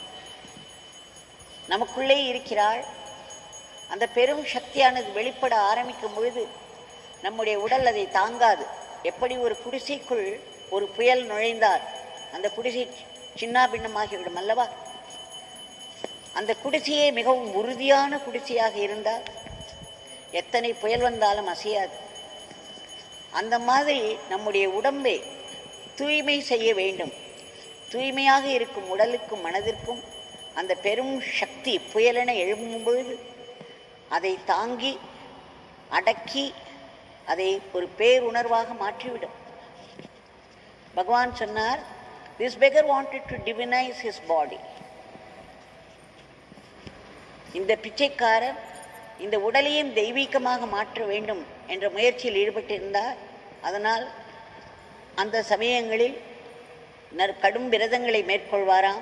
நமக்குள்ளே இருக்கிறாள் அந்த பெரும் சக்தியானது வெளிப்பட ஆரம்பிக்கும் பொழுது நம்முடைய உடல் அதை தாங்காது எப்படி ஒரு குடிசைக்குள் ஒரு புயல் நுழைந்தார் அந்த குடிசை சின்ன பின்னமாகிவிடும் அல்லவா அந்த குடிசையே மிகவும் உறுதியான குடிசையாக இருந்தால் எத்தனை புயல் வந்தாலும் அசையாது அந்த மாதிரி நம்முடைய உடம்பை தூய்மை செய்ய வேண்டும் தூய்மையாக இருக்கும் உடலுக்கும் மனதிற்கும் அந்த பெரும் சக்தி புயலென எழும்பும் பொழுது அதை தாங்கி அடக்கி அதை ஒரு பேருணர்வாக மாற்றிவிடும் பகவான் சொன்னார் this beggar wanted to divinise his body இந்த பிச்சைக்காரர் இந்த உடலையும் தெய்வீகமாக மாற்ற வேண்டும் என்ற முயற்சியில் ஈடுபட்டிருந்தார் அதனால் அந்த சமயங்களில் நற் கடும் விரதங்களை மேற்கொள்வாராம்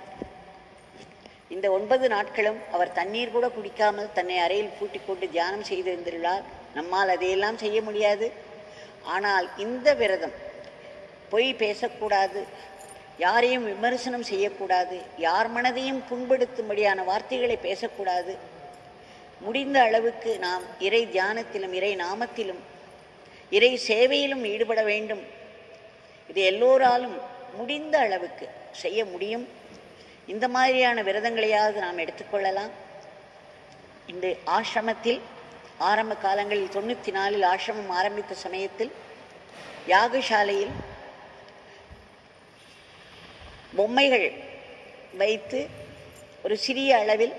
இந்த ஒன்பது நாட்களும் அவர் தண்ணீர் கூட குடிக்காமல் தன்னை அறையில் பூட்டிக் கொண்டு தியானம் செய்திருந்துள்ளார் நம்மால் அதையெல்லாம் செய்ய முடியாது ஆனால் இந்த விரதம் பொய் பேசக்கூடாது யாரையும் விமர்சனம் செய்யக்கூடாது யார் மனதையும் புண்படுத்தும்படியான வார்த்தைகளை பேசக்கூடாது முடிந்த அளவுக்கு நாம் இறை தியானத்திலும் இறை நாமத்திலும் இறை சேவையிலும் ஈடுபட வேண்டும் இது எல்லோராலும் முடிந்த அளவுக்கு செய்ய முடியும் இந்த மாதிரியான விரதங்களையாவது நாம் எடுத்துக்கொள்ளலாம் இந்த ஆசிரமத்தில் ஆரம்ப காலங்களில் தொண்ணூற்றி நாலில் ஆசிரமம் ஆரம்பித்த சமயத்தில் யாகசாலையில் பொம்மைகள் வைத்து ஒரு சிறிய அளவில்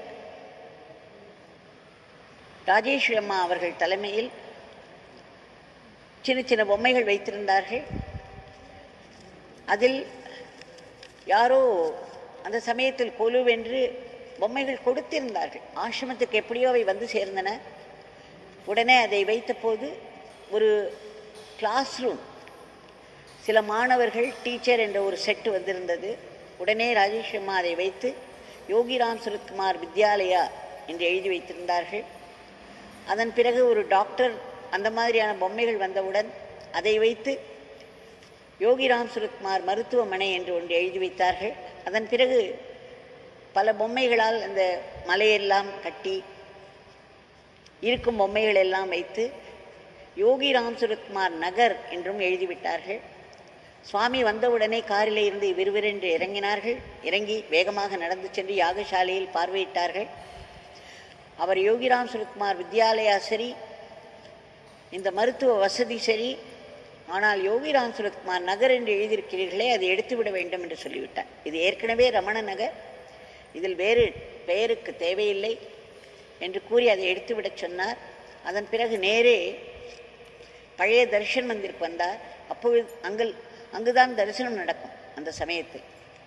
ராஜேஸ்வரி அம்மா அவர்கள் தலைமையில் சின்ன சின்ன பொம்மைகள் வைத்திருந்தார்கள் அதில் யாரோ அந்த சமயத்தில் கொலுவென்று பொம்மைகள் கொடுத்திருந்தார்கள் ஆசிரமத்துக்கு எப்படியோ அவை வந்து சேர்ந்தன உடனே அதை வைத்தபோது ஒரு கிளாஸ் ரூம் சில மாணவர்கள் டீச்சர் என்ற ஒரு செட்டு வந்திருந்தது உடனே ராஜேஷ் அம்மா அதை வைத்து யோகிராம் சுரத்குமார் வித்யாலயா என்று எழுதி வைத்திருந்தார்கள் அதன் பிறகு ஒரு டாக்டர் அந்த மாதிரியான பொம்மைகள் வந்தவுடன் அதை வைத்து யோகிராம் சுரத்குமார் மருத்துவமனை என்று ஒன்று எழுதி வைத்தார்கள் அதன் பிறகு பல பொம்மைகளால் அந்த மலையெல்லாம் கட்டி இருக்கும் பொம்மைகள் எல்லாம் வைத்து யோகி ராம் சுரத்குமார் நகர் என்றும் எழுதிவிட்டார்கள் சுவாமி வந்தவுடனே காரிலே இருந்து விறுவிறென்று இறங்கினார்கள் இறங்கி வேகமாக நடந்து சென்று யாகசாலையில் பார்வையிட்டார்கள் அவர் யோகிராம் சுரத்குமார் வித்யாலயா சரி இந்த மருத்துவ வசதி சரி ஆனால் யோகிராம் சுரத்குமார் நகர் என்று எழுதியிருக்கிறீர்களே அதை எடுத்துவிட வேண்டும் என்று சொல்லிவிட்டார் இது ஏற்கனவே ரமண நகர் இதில் வேறு பெயருக்கு தேவையில்லை என்று கூறி அதை எடுத்துவிடச் சொன்னார் அதன் பிறகு நேரே பழைய தர்ஷன் மந்திருக்கு வந்தார் அப்பொழுது அங்கு அங்குதான் தரிசனம் நடக்கும் அந்த சமயத்தில்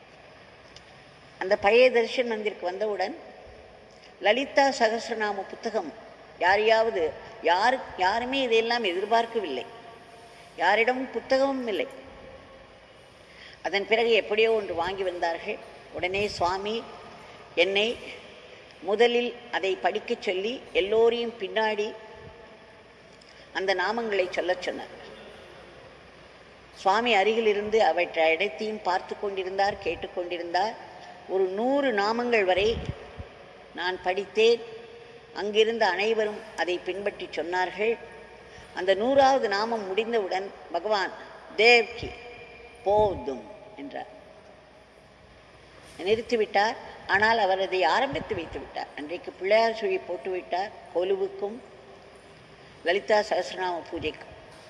அந்த பழைய தர்ஷன் மந்திருக்கு வந்தவுடன் லலிதா சகசிரநாம புத்தகம் யாரையாவது யாரு யாருமே இதையெல்லாம் எதிர்பார்க்கவில்லை யாரிடமும் புத்தகமும் இல்லை அதன் பிறகு எப்படியோ ஒன்று வாங்கி வந்தார்கள் உடனே சுவாமி என்னை முதலில் அதை படிக்கச் சொல்லி எல்லோரையும் பின்னாடி அந்த நாமங்களை சொல்லச் சொன்னார் சுவாமி அருகிலிருந்து அவற்றை அனைத்தையும் பார்த்து கொண்டிருந்தார் கேட்டுக்கொண்டிருந்தார் ஒரு நூறு நாமங்கள் வரை நான் படித்தேன் அங்கிருந்த அனைவரும் அதை பின்பற்றி சொன்னார்கள் அந்த நூறாவது நாமம் முடிந்தவுடன் பகவான் தேவ்கி போதும் என்றார் நிறுத்திவிட்டார் ஆனால் அவர் அதை ஆரம்பித்து வைத்து விட்டார் அன்றைக்கு பிள்ளையார் சுழி போட்டு விட்டார் கொலுவுக்கும் லலிதா சகசிரநாம பூஜைக்கும்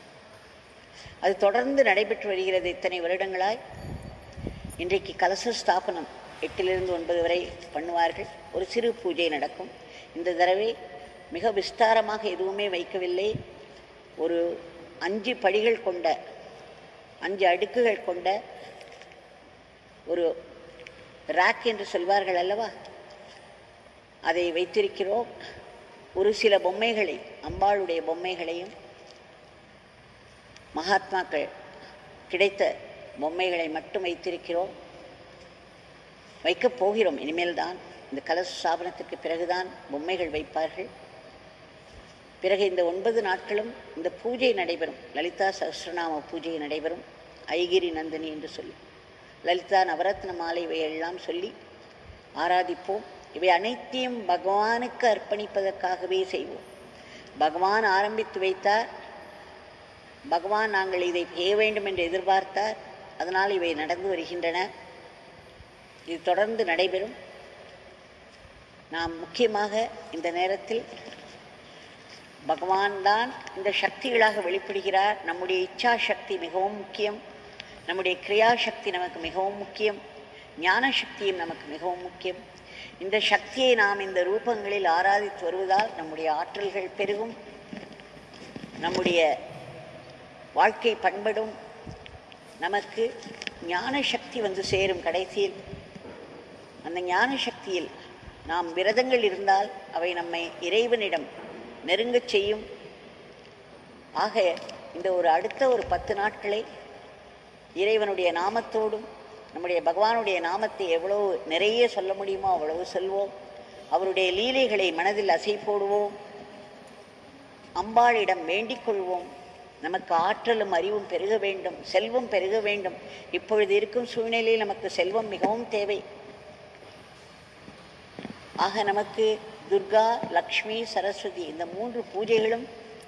அது தொடர்ந்து நடைபெற்று வருகிறது இத்தனை வருடங்களாய் இன்றைக்கு கலச ஸ்தாபனம் எட்டிலிருந்து ஒன்பது வரை பண்ணுவார்கள் ஒரு சிறு பூஜை நடக்கும் இந்த தடவை மிக விஸ்தாரமாக எதுவுமே வைக்கவில்லை ஒரு அஞ்சு படிகள் கொண்ட அஞ்சு அடுக்குகள் கொண்ட ஒரு ராக் என்று சொல்வார்கள் அல்லவா அதை வைத்திருக்கிறோம் ஒரு சில பொம்மைகளை அம்பாளுடைய பொம்மைகளையும் மகாத்மாக்கள் கிடைத்த பொம்மைகளை மட்டும் வைத்திருக்கிறோம் வைக்கப் போகிறோம் இனிமேல் தான் இந்த கலச ஸ்தாபனத்திற்கு பிறகுதான் பொம்மைகள் வைப்பார்கள் பிறகு இந்த ஒன்பது நாட்களும் இந்த பூஜை நடைபெறும் லலிதா சஹஸ்ரநாம பூஜை நடைபெறும் ஐகிரி நந்தினி என்று சொல்லி லலிதா நவரத்ன மாலை இவையெல்லாம் சொல்லி ஆராதிப்போம் இவை அனைத்தையும் பகவானுக்கு அர்ப்பணிப்பதற்காகவே செய்வோம் பகவான் ஆரம்பித்து வைத்தார் பகவான் நாங்கள் இதை செய்ய வேண்டும் என்று எதிர்பார்த்தார் அதனால் இவை நடந்து வருகின்றன இது தொடர்ந்து நடைபெறும் நாம் முக்கியமாக இந்த நேரத்தில் பகவான் தான் இந்த சக்திகளாக வெளிப்படுகிறார் நம்முடைய இச்சா சக்தி மிகவும் முக்கியம் நம்முடைய கிரியா சக்தி நமக்கு மிகவும் முக்கியம் ஞான சக்தியும் நமக்கு மிகவும் முக்கியம் இந்த சக்தியை நாம் இந்த ரூபங்களில் ஆராதித்து வருவதால் நம்முடைய ஆற்றல்கள் பெருகும் நம்முடைய வாழ்க்கை பண்படும் நமக்கு ஞான சக்தி வந்து சேரும் கடைசியில் அந்த ஞான சக்தியில் நாம் விரதங்கள் இருந்தால் அவை நம்மை இறைவனிடம் நெருங்கச் செய்யும் ஆக இந்த ஒரு அடுத்த ஒரு பத்து நாட்களை இறைவனுடைய நாமத்தோடும் நம்முடைய பகவானுடைய நாமத்தை எவ்வளவு நிறைய சொல்ல முடியுமோ அவ்வளவு சொல்வோம் அவருடைய லீலைகளை மனதில் அசை போடுவோம் அம்பாளிடம் வேண்டிக் கொள்வோம் நமக்கு ஆற்றலும் அறிவும் பெருக வேண்டும் செல்வம் பெருக வேண்டும் இப்பொழுது இருக்கும் சூழ்நிலையில் நமக்கு செல்வம் மிகவும் தேவை ஆக நமக்கு துர்கா லக்ஷ்மி சரஸ்வதி இந்த மூன்று பூஜைகளும்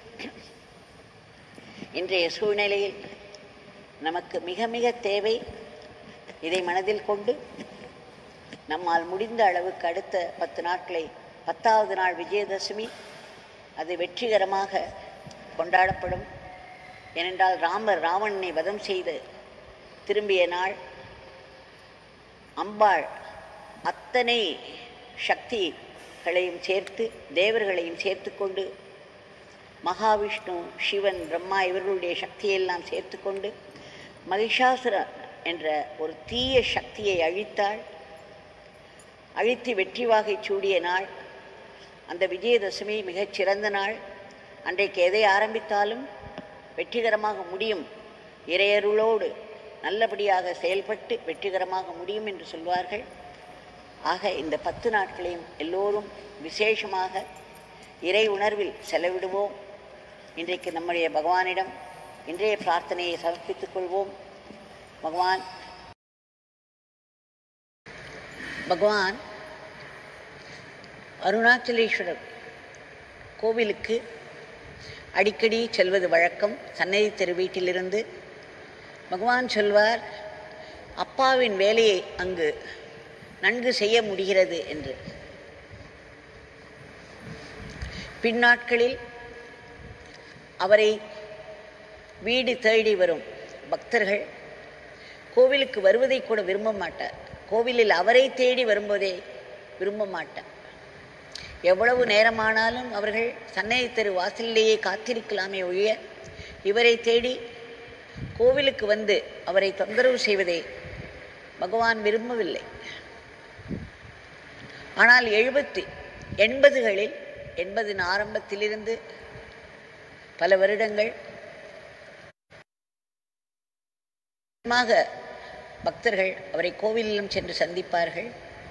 இன்றைய சூழ்நிலையில் நமக்கு மிக மிக தேவை இதை மனதில் கொண்டு நம்மால் முடிந்த அளவுக்கு அடுத்த பத்து நாட்களை பத்தாவது நாள் விஜயதசமி அது வெற்றிகரமாக கொண்டாடப்படும் ஏனென்றால் ராமர் ராவணனை வதம் செய்து திரும்பிய நாள் அம்பாள் அத்தனை சக்திகளையும் சேர்த்து தேவர்களையும் சேர்த்து கொண்டு மகாவிஷ்ணு சிவன் பிரம்மா இவர்களுடைய சக்தியெல்லாம் சேர்த்து கொண்டு மகிஷாசுர என்ற ஒரு தீய சக்தியை அழித்தாள் அழித்து வெற்றி வாகை சூடிய நாள் அந்த விஜயதசமி மிகச் சிறந்த நாள் அன்றைக்கு எதை ஆரம்பித்தாலும் வெற்றிகரமாக முடியும் இறையருளோடு நல்லபடியாக செயல்பட்டு வெற்றிகரமாக முடியும் என்று சொல்வார்கள் ஆக இந்த பத்து நாட்களையும் எல்லோரும் விசேஷமாக இறை உணர்வில் செலவிடுவோம் இன்றைக்கு நம்முடைய பகவானிடம் இன்றைய பிரார்த்தனையை சமர்ப்பித்துக் கொள்வோம் பகவான் பகவான் அருணாச்சலேஸ்வரர் கோவிலுக்கு அடிக்கடி செல்வது வழக்கம் சன்னதி தெரு வீட்டிலிருந்து பகவான் சொல்வார் அப்பாவின் வேலையை அங்கு நன்கு செய்ய முடிகிறது என்று பின்னாட்களில் அவரை வீடு தேடி வரும் பக்தர்கள் கோவிலுக்கு வருவதை கூட விரும்ப மாட்டார் கோவிலில் அவரை தேடி வரும்போதே விரும்ப மாட்டார் எவ்வளவு நேரமானாலும் அவர்கள் சன்னதி தெரு வாசலிலேயே காத்திருக்கலாமே ஒழிய இவரை தேடி கோவிலுக்கு வந்து அவரை தொந்தரவு செய்வதை பகவான் விரும்பவில்லை ஆனால் எழுபத்தி எண்பதுகளில் எண்பதின் ஆரம்பத்திலிருந்து பல வருடங்கள் மாக பக்தர்கள் அவரை கோவிலிலும் சென்று சந்திப்பார்கள்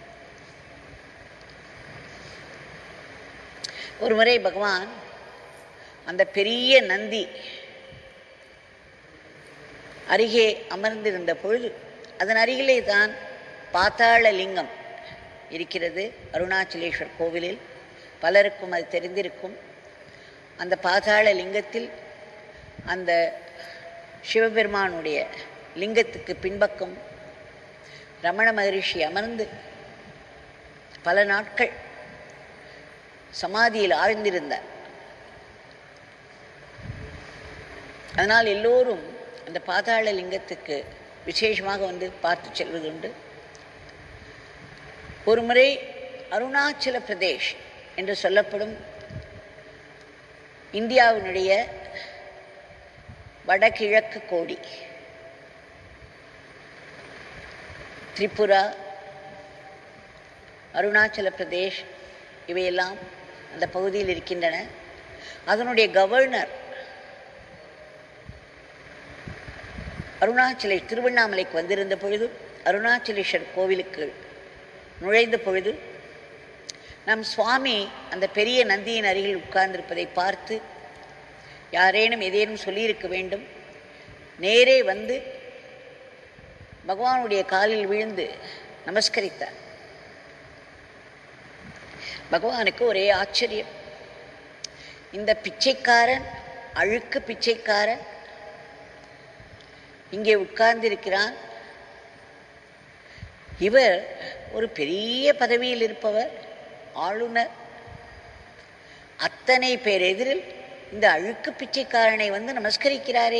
ஒருமுறை பகவான் அந்த பெரிய நந்தி அருகே அமர்ந்திருந்த பொழுது அதன் அருகிலே தான் பாத்தாள லிங்கம் இருக்கிறது அருணாச்சலேஸ்வர் கோவிலில் பலருக்கும் அது தெரிந்திருக்கும் அந்த பாதாள லிங்கத்தில் அந்த சிவபெருமானுடைய லிங்கத்துக்கு பின்பக்கம் ரமண மகரிஷி அமர்ந்து பல நாட்கள் சமாதியில் ஆழ்ந்திருந்தார் அதனால் எல்லோரும் அந்த பாதாள லிங்கத்துக்கு விசேஷமாக வந்து பார்த்து செல்வதுண்டு ஒரு முறை அருணாச்சல பிரதேஷ் என்று சொல்லப்படும் இந்தியாவினுடைய வடகிழக்கு கோடி திரிபுரா அருணாச்சல பிரதேஷ் இவையெல்லாம் அந்த பகுதியில் இருக்கின்றன அதனுடைய கவர்னர் அருணாச்சலை திருவண்ணாமலைக்கு வந்திருந்த பொழுது அருணாச்சலேஸ்வர் கோவிலுக்கு நுழைந்த பொழுது நம் சுவாமி அந்த பெரிய நந்தியின் அருகில் உட்கார்ந்திருப்பதை பார்த்து யாரேனும் ஏதேனும் சொல்லியிருக்க வேண்டும் நேரே வந்து பகவானுடைய காலில் விழுந்து நமஸ்கரித்தார் பகவானுக்கு ஒரே ஆச்சரியம் இந்த பிச்சைக்காரன் அழுக்கு பிச்சைக்காரன் இங்கே உட்கார்ந்திருக்கிறான் இவர் ஒரு பெரிய பதவியில் இருப்பவர் ஆளுநர் அத்தனை பேர் எதிரில் இந்த அழுக்கு பிச்சைக்காரனை வந்து நமஸ்கரிக்கிறாரே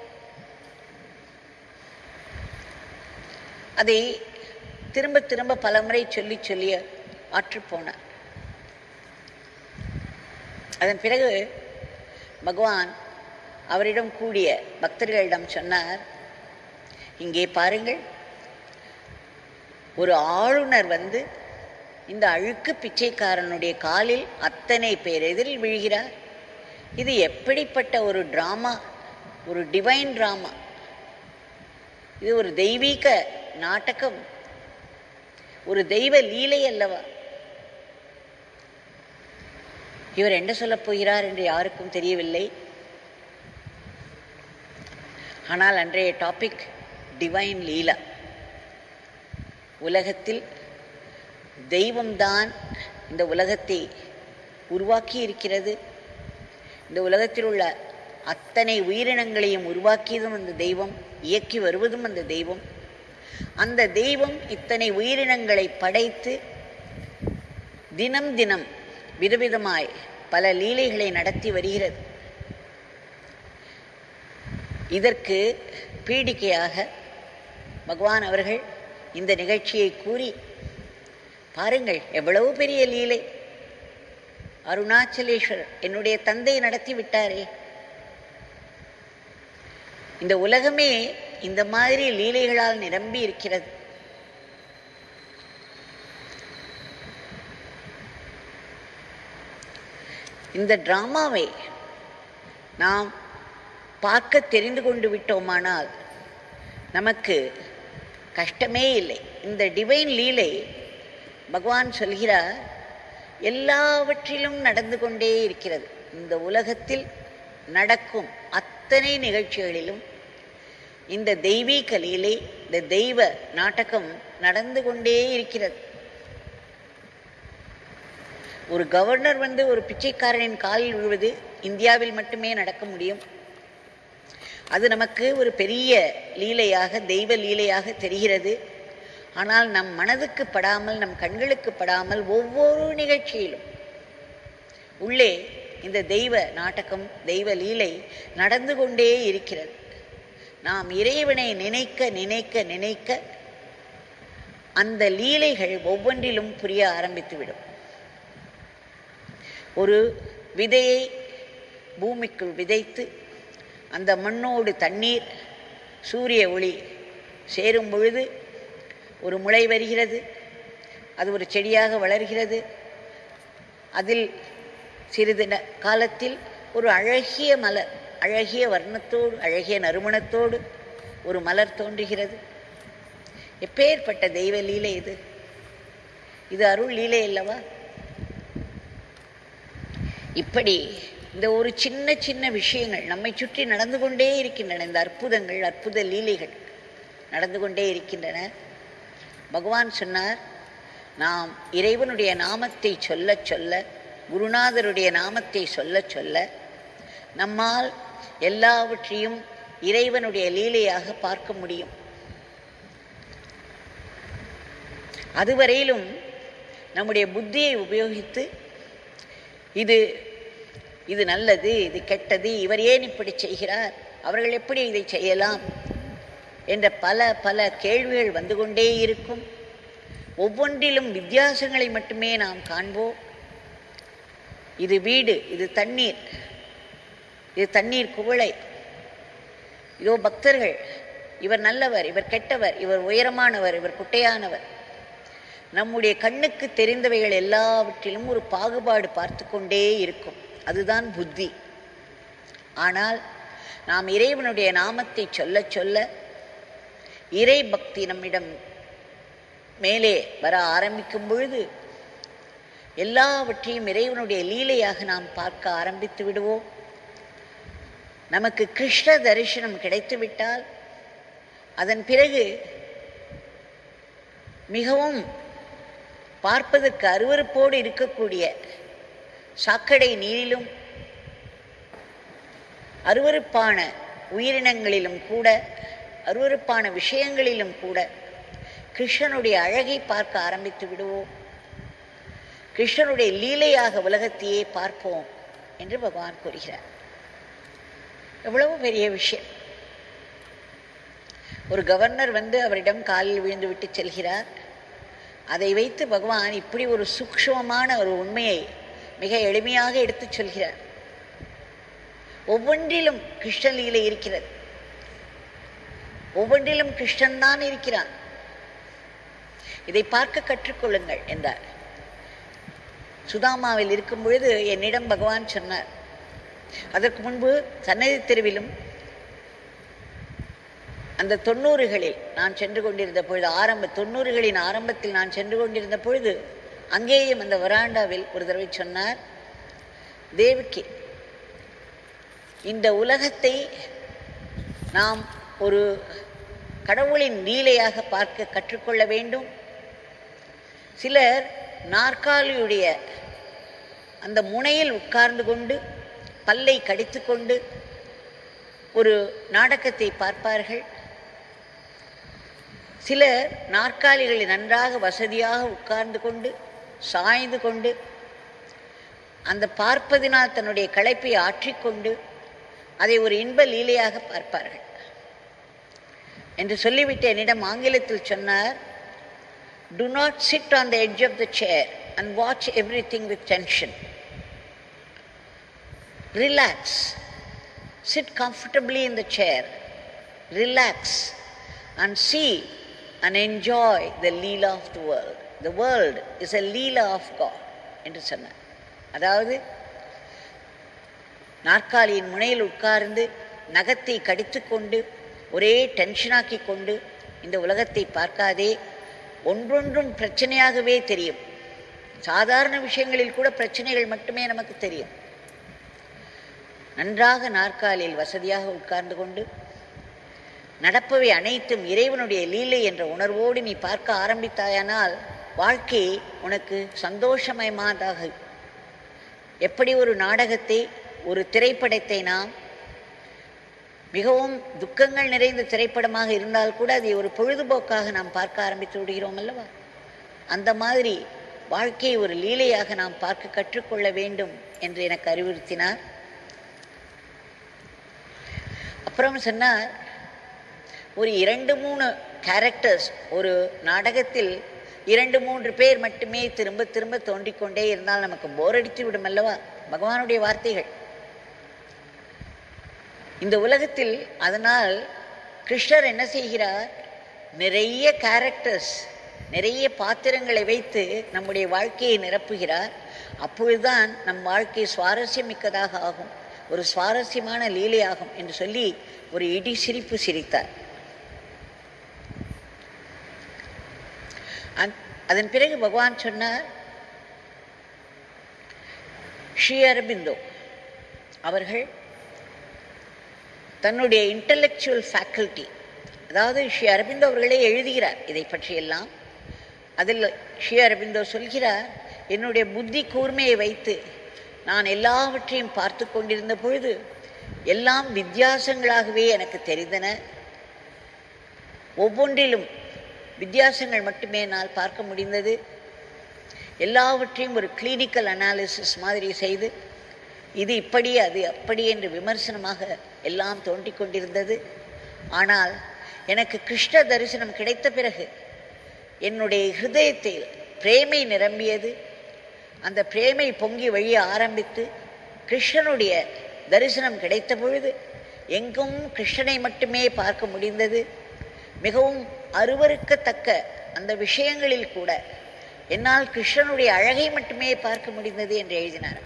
அதை திரும்ப திரும்ப பலமுறை சொல்லி சொல்லி ஆற்றுப்போனார் அதன் பிறகு பகவான் அவரிடம் கூடிய பக்தர்களிடம் சொன்னார் இங்கே பாருங்கள் ஒரு ஆளுநர் வந்து இந்த அழுக்கு பிச்சைக்காரனுடைய காலில் அத்தனை பேர் எதிரில் விழுகிறார் இது எப்படிப்பட்ட ஒரு டிராமா ஒரு டிவைன் டிராமா இது ஒரு தெய்வீக நாடகம் ஒரு தெய்வ லீலை அல்லவா இவர் என்ன சொல்லப் போகிறார் என்று யாருக்கும் தெரியவில்லை ஆனால் அன்றைய டாபிக் டிவைன் லீலா உலகத்தில் தெய்வம்தான் இந்த உலகத்தை உருவாக்கி இருக்கிறது இந்த உலகத்தில் உள்ள அத்தனை உயிரினங்களையும் உருவாக்கியதும் அந்த தெய்வம் இயக்கி வருவதும் அந்த தெய்வம் அந்த தெய்வம் இத்தனை உயிரினங்களை படைத்து தினம் தினம் விதவிதமாய் பல லீலைகளை நடத்தி வருகிறது இதற்கு பீடிக்கையாக பகவான் அவர்கள் இந்த நிகழ்ச்சியை கூறி பாருங்கள் எவ்வளவு பெரிய லீலை அருணாச்சலேஸ்வரர் என்னுடைய தந்தை நடத்தி விட்டாரே இந்த உலகமே இந்த மாதிரி லீலைகளால் நிரம்பி இருக்கிறது இந்த டிராமாவை நாம் பார்க்க தெரிந்து கொண்டு விட்டோமானால் நமக்கு கஷ்டமே இல்லை இந்த டிவைன் லீலை பகவான் சொல்கிறார் எல்லாவற்றிலும் நடந்து கொண்டே இருக்கிறது இந்த உலகத்தில் நடக்கும் அத்தனை நிகழ்ச்சிகளிலும் இந்த தெய்வீக லீலை இந்த தெய்வ நாடகம் நடந்து கொண்டே இருக்கிறது ஒரு கவர்னர் வந்து ஒரு பிச்சைக்காரனின் காலில் விழுவது இந்தியாவில் மட்டுமே நடக்க முடியும் அது நமக்கு ஒரு பெரிய லீலையாக தெய்வ லீலையாக தெரிகிறது ஆனால் நம் மனதுக்கு படாமல் நம் கண்களுக்கு படாமல் ஒவ்வொரு நிகழ்ச்சியிலும் உள்ளே இந்த தெய்வ நாடகம் தெய்வ லீலை நடந்து கொண்டே இருக்கிறது நாம் இறைவனை நினைக்க நினைக்க நினைக்க அந்த லீலைகள் ஒவ்வொன்றிலும் புரிய ஆரம்பித்துவிடும் ஒரு விதையை பூமிக்குள் விதைத்து அந்த மண்ணோடு தண்ணீர் சூரிய ஒளி சேரும் பொழுது ஒரு முளை வருகிறது அது ஒரு செடியாக வளர்கிறது அதில் சிறிது ந- காலத்தில் ஒரு அழகிய மலர் அழகிய வர்ணத்தோடு அழகிய நறுமணத்தோடு ஒரு மலர் தோன்றுகிறது எப்பேற்பட்ட தெய்வ லீலை இது இது அருள் லீலை அல்லவா இப்படி இந்த ஒரு சின்ன சின்ன விஷயங்கள் நம்மை சுற்றி நடந்து கொண்டே இருக்கின்றன இந்த அற்புதங்கள் அற்புத லீலைகள் நடந்து கொண்டே இருக்கின்றன பகவான் சொன்னார் நாம் இறைவனுடைய நாமத்தை சொல்ல சொல்ல குருநாதருடைய நாமத்தை சொல்ல சொல்ல நம்மால் எல்லாவற்றையும் இறைவனுடைய லீலையாக பார்க்க முடியும் அதுவரையிலும் நம்முடைய புத்தியை உபயோகித்து இது இது நல்லது இது கெட்டது இவர் ஏன் இப்படி செய்கிறார் அவர்கள் எப்படி இதை செய்யலாம் என்ற பல பல கேள்விகள் வந்து கொண்டே இருக்கும் ஒவ்வொன்றிலும் வித்தியாசங்களை மட்டுமே நாம் காண்போம் இது வீடு இது தண்ணீர் இது தண்ணீர் குவளை இதோ பக்தர்கள் இவர் நல்லவர் இவர் கெட்டவர் இவர் உயரமானவர் இவர் குட்டையானவர் நம்முடைய கண்ணுக்கு தெரிந்தவைகள் எல்லாவற்றிலும் ஒரு பாகுபாடு பார்த்து கொண்டே இருக்கும் அதுதான் புத்தி ஆனால் நாம் இறைவனுடைய நாமத்தை சொல்ல சொல்ல இறை பக்தி நம்மிடம் மேலே வர ஆரம்பிக்கும் பொழுது எல்லாவற்றையும் இறைவனுடைய லீலையாக நாம் பார்க்க ஆரம்பித்து விடுவோம் நமக்கு கிருஷ்ண தரிசனம் கிடைத்துவிட்டால் அதன் பிறகு மிகவும் பார்ப்பதற்கு அருவருப்போடு இருக்கக்கூடிய சாக்கடை நீரிலும் அருவருப்பான உயிரினங்களிலும் கூட அருவருப்பான விஷயங்களிலும் கூட கிருஷ்ணனுடைய அழகை பார்க்க ஆரம்பித்து விடுவோம் கிருஷ்ணனுடைய லீலையாக உலகத்தையே பார்ப்போம் என்று பகவான் கூறுகிறார் எவ்வளவு பெரிய விஷயம் ஒரு கவர்னர் வந்து அவரிடம் காலில் விழுந்து விட்டு செல்கிறார் அதை வைத்து பகவான் இப்படி ஒரு சூக்ஷ்மமான ஒரு உண்மையை மிக எளிமையாக எடுத்துச் சொல்கிறார் ஒவ்வொன்றிலும் கிருஷ்ண லீலை இருக்கிறது ஒவ்வொன்றிலும் கிருஷ்ணன் தான் இருக்கிறான் இதை பார்க்க கற்றுக்கொள்ளுங்கள் என்றார் சுதாமாவில் இருக்கும் பொழுது என்னிடம் பகவான் சொன்னார் அதற்கு முன்பு சன்னதி தெருவிலும் அந்த தொண்ணூறுகளில் நான் சென்று கொண்டிருந்த பொழுது ஆரம்ப தொண்ணூறுகளின் ஆரம்பத்தில் நான் சென்று கொண்டிருந்த பொழுது அங்கேயும் அந்த வராண்டாவில் ஒரு தடவை சொன்னார் தேவகி இந்த உலகத்தை நாம் ஒரு கடவுளின் லீலையாக பார்க்க கற்றுக்கொள்ள வேண்டும் சிலர் நாற்காலியுடைய அந்த முனையில் உட்கார்ந்து கொண்டு பல்லை கடித்துக்கொண்டு ஒரு நாடகத்தை பார்ப்பார்கள் சிலர் நாற்காலிகளில் நன்றாக வசதியாக உட்கார்ந்து கொண்டு சாய்ந்து கொண்டு அந்த பார்ப்பதினால் தன்னுடைய களைப்பை ஆற்றிக்கொண்டு அதை ஒரு இன்ப லீலையாக பார்ப்பார்கள் என்று சொல்லிவிட்டு என்னிடம் ஆங்கிலத்தில் சொன்னார் do not sit on the edge of the chair and watch everything with tension relax sit comfortably in the chair relax and see and enjoy the leela of the world. The world is a leela of God என்று சொன்னார் அதாவது நாற்காலியின் முனையில் உட்கார்ந்து நகத்தை கடித்துக்கொண்டு ஒரே டென்ஷனாக்கி கொண்டு இந்த உலகத்தை பார்க்காதே ஒன்றொன்றும் பிரச்சனையாகவே தெரியும் சாதாரண விஷயங்களில் கூட பிரச்சனைகள் மட்டுமே நமக்கு தெரியும் நன்றாக நாற்காலியில் வசதியாக உட்கார்ந்து கொண்டு நடப்பவை அனைத்தும் இறைவனுடைய லீலை என்ற உணர்வோடு நீ பார்க்க ஆரம்பித்தாயானால் வாழ்க்கை உனக்கு சந்தோஷமயமாதாக எப்படி ஒரு நாடகத்தை ஒரு திரைப்படத்தை நாம் மிகவும் துக்கங்கள் நிறைந்த திரைப்படமாக இருந்தால் கூட அதை ஒரு பொழுதுபோக்காக நாம் பார்க்க ஆரம்பித்து விடுகிறோம் அல்லவா அந்த மாதிரி வாழ்க்கையை ஒரு லீலையாக நாம் பார்க்க கற்றுக்கொள்ள வேண்டும் என்று எனக்கு அறிவுறுத்தினார் அப்புறம் சொன்னார் ஒரு இரண்டு மூணு கேரக்டர்ஸ் ஒரு நாடகத்தில் இரண்டு மூன்று பேர் மட்டுமே திரும்ப திரும்ப தோன்றிக்கொண்டே இருந்தால் நமக்கு போர் அடித்து விடும் அல்லவா பகவானுடைய வார்த்தைகள் இந்த உலகத்தில் அதனால் கிருஷ்ணர் என்ன செய்கிறார் நிறைய கேரக்டர்ஸ் நிறைய பாத்திரங்களை வைத்து நம்முடைய வாழ்க்கையை நிரப்புகிறார் அப்பொழுதுதான் நம் வாழ்க்கை சுவாரஸ்யமிக்கதாக ஆகும் ஒரு சுவாரஸ்யமான லீலையாகும் என்று சொல்லி ஒரு இடி சிரிப்பு சிரித்தார் அந்- அதன் பிறகு பகவான் சொன்னார் ஸ்ரீ அரபிந்தோ அவர்கள் தன்னுடைய இன்டலெக்சுவல் ஃபேக்கல்ட்டி அதாவது ஸ்ரீ அரபிந்தோ அவர்களே எழுதுகிறார் இதை பற்றியெல்லாம் அதில் ஸ்ரீ அரபிந்தோ சொல்கிறார் என்னுடைய புத்தி கூர்மையை வைத்து நான் எல்லாவற்றையும் பார்த்து கொண்டிருந்த பொழுது எல்லாம் வித்தியாசங்களாகவே எனக்கு தெரிந்தன ஒவ்வொன்றிலும் வித்தியாசங்கள் மட்டுமே என்னால் பார்க்க முடிந்தது எல்லாவற்றையும் ஒரு கிளினிக்கல் அனாலிசிஸ் மாதிரி செய்து இது இப்படி அது அப்படி என்று விமர்சனமாக எல்லாம் தோன்றிக் கொண்டிருந்தது ஆனால் எனக்கு கிருஷ்ண தரிசனம் கிடைத்த பிறகு என்னுடைய ஹிருதயத்தில் பிரேமை நிரம்பியது அந்த பிரேமை பொங்கி வழிய ஆரம்பித்து கிருஷ்ணனுடைய தரிசனம் கிடைத்த பொழுது எங்கும் கிருஷ்ணனை மட்டுமே பார்க்க முடிந்தது மிகவும் அருவருக்கத்தக்க அந்த விஷயங்களில் கூட என்னால் கிருஷ்ணனுடைய அழகை மட்டுமே பார்க்க முடிந்தது என்று எழுதினார்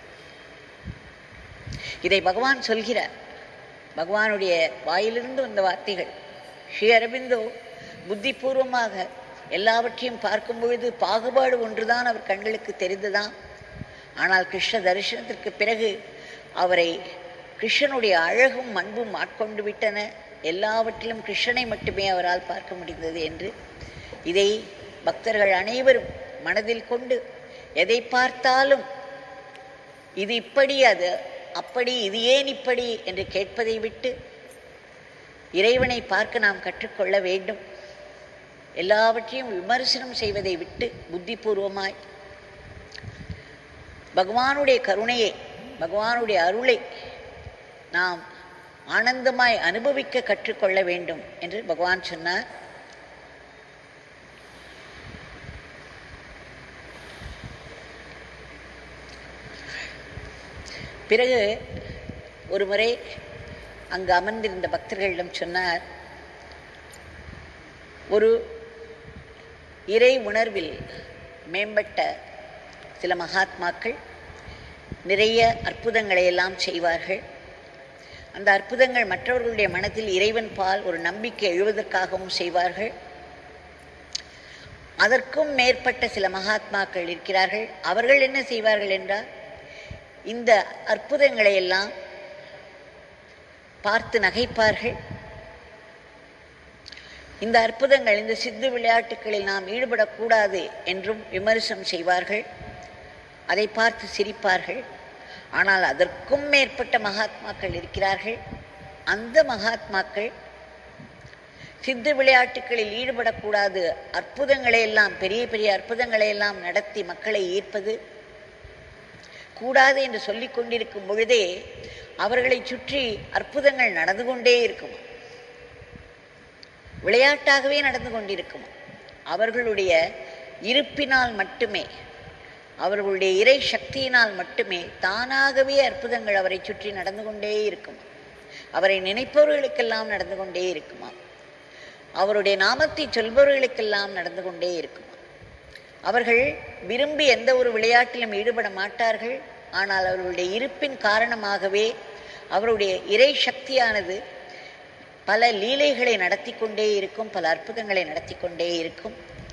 இதை பகவான் சொல்கிறார் பகவானுடைய வாயிலிருந்து வந்த வார்த்தைகள் ஸ்ரீ அரபிந்தோ புத்திபூர்வமாக எல்லாவற்றையும் பார்க்கும் பொழுது பாகுபாடு ஒன்றுதான் அவர் கண்களுக்கு தெரிந்ததாம் ஆனால் கிருஷ்ண தரிசனத்திற்கு பிறகு அவரை கிருஷ்ணனுடைய அழகும் அன்பும் ஆட்கொண்டு விட்டன எல்லாவற்றிலும் கிருஷ்ணனை மட்டுமே அவரால் பார்க்க முடிந்தது என்று இதை பக்தர்கள் அனைவரும் மனதில் கொண்டு எதை பார்த்தாலும் இது இப்படி அது அப்படி இது ஏன் இப்படி என்று கேட்பதை விட்டு இறைவனை பார்க்க நாம் கற்றுக்கொள்ள வேண்டும் எல்லாவற்றையும் விமர்சனம் செய்வதை விட்டு புத்திபூர்வமாய் பகவானுடைய கருணையை பகவானுடைய அருளை நாம் ஆனந்தமாய் அனுபவிக்க கற்றுக்கொள்ள வேண்டும் என்று பகவான் சொன்னார் பிறகு ஒரு முறை அங்கு அமர்ந்திருந்த பக்தர்களிடம் சொன்னார் ஒரு இறை உணர்வில் மேம்பட்ட சில மகாத்மாக்கள் நிறைய அற்புதங்களை எல்லாம் செய்வார்கள் அந்த அற்புதங்கள் மற்றவர்களுடைய மனதில் இறைவன் பால் ஒரு நம்பிக்கை எழுவதற்காகவும் செய்வார்கள் அதற்கும் மேற்பட்ட சில மகாத்மாக்கள் இருக்கிறார்கள் அவர்கள் என்ன செய்வார்கள் என்றால் இந்த அற்புதங்களை எல்லாம் பார்த்து நகைப்பார்கள் இந்த அற்புதங்கள் இந்த சித்து விளையாட்டுகளில் நாம் ஈடுபடக்கூடாது என்றும் விமர்சனம் செய்வார்கள் அதை பார்த்து சிரிப்பார்கள் ஆனால் அதற்கும் மேற்பட்ட மகாத்மாக்கள் இருக்கிறார்கள் அந்த மகாத்மாக்கள் சித்து விளையாட்டுகளில் ஈடுபடக்கூடாது அற்புதங்களை எல்லாம் பெரிய பெரிய அற்புதங்களை எல்லாம் நடத்தி மக்களை ஈர்ப்பது கூடாது என்று சொல்லிக் கொண்டிருக்கும் பொழுதே அவர்களை சுற்றி அற்புதங்கள் நடந்து கொண்டே இருக்கும் விளையாட்டாகவே நடந்து கொண்டிருக்கும் அவர்களுடைய இருப்பினால் மட்டுமே அவர்களுடைய இறை சக்தியினால் மட்டுமே தானாகவே அற்புதங்கள் அவரை சுற்றி நடந்து கொண்டே இருக்கும் அவரை நினைப்பவர்களுக்கெல்லாம் நடந்து கொண்டே இருக்குமா அவருடைய நாமத்தை சொல்பவர்களுக்கெல்லாம் நடந்து கொண்டே இருக்குமா அவர்கள் விரும்பி எந்த ஒரு விளையாட்டிலும் ஈடுபட மாட்டார்கள் ஆனால் அவர்களுடைய இருப்பின் காரணமாகவே அவருடைய இறை சக்தியானது பல லீலைகளை நடத்தி கொண்டே இருக்கும் பல அற்புதங்களை நடத்தி கொண்டே இருக்கும்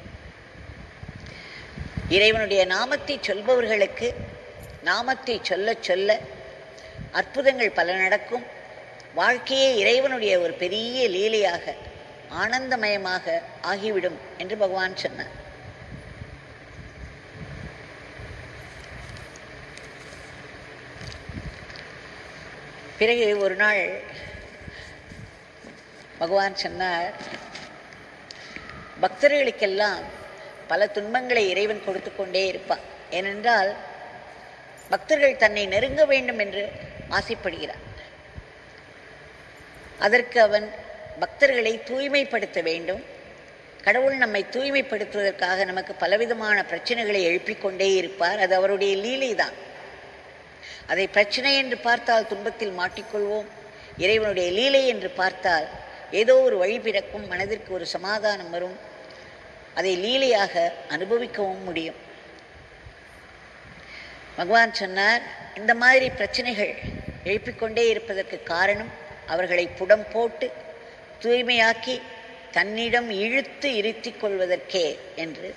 இறைவனுடைய நாமத்தை சொல்பவர்களுக்கு நாமத்தை சொல்ல சொல்ல அற்புதங்கள் பல நடக்கும் வாழ்க்கையே இறைவனுடைய ஒரு பெரிய லீலையாக ஆனந்தமயமாக ஆகிவிடும் என்று பகவான் சொன்னார் பிறகு ஒரு நாள் பகவான் சொன்னார் பக்தர்களுக்கெல்லாம் பல துன்பங்களை இறைவன் கொடுத்து கொண்டே இருப்பான் ஏனென்றால் பக்தர்கள் தன்னை நெருங்க வேண்டும் என்று ஆசைப்படுகிறார் அதற்கு அவன் பக்தர்களை தூய்மைப்படுத்த வேண்டும் கடவுள் நம்மை தூய்மைப்படுத்துவதற்காக நமக்கு பலவிதமான பிரச்சனைகளை எழுப்பிக் கொண்டே இருப்பார் அது அவருடைய லீலை தான் அதை பிரச்சனை என்று பார்த்தால் துன்பத்தில் மாட்டிக்கொள்வோம் இறைவனுடைய லீலை என்று பார்த்தால் ஏதோ ஒரு வழி பிறக்கும் மனதிற்கு ஒரு சமாதானம் வரும் அதை லீலையாக அனுபவிக்கவும் முடியும் பகவான் சொன்னார் இந்த மாதிரி பிரச்சனைகள் எழுப்பிக்கொண்டே இருப்பதற்கு காரணம் அவர்களை புடம் போட்டு தூய்மையாக்கி தன்னிடம் இழுத்து இருத்திக் கொள்வதற்கே என்று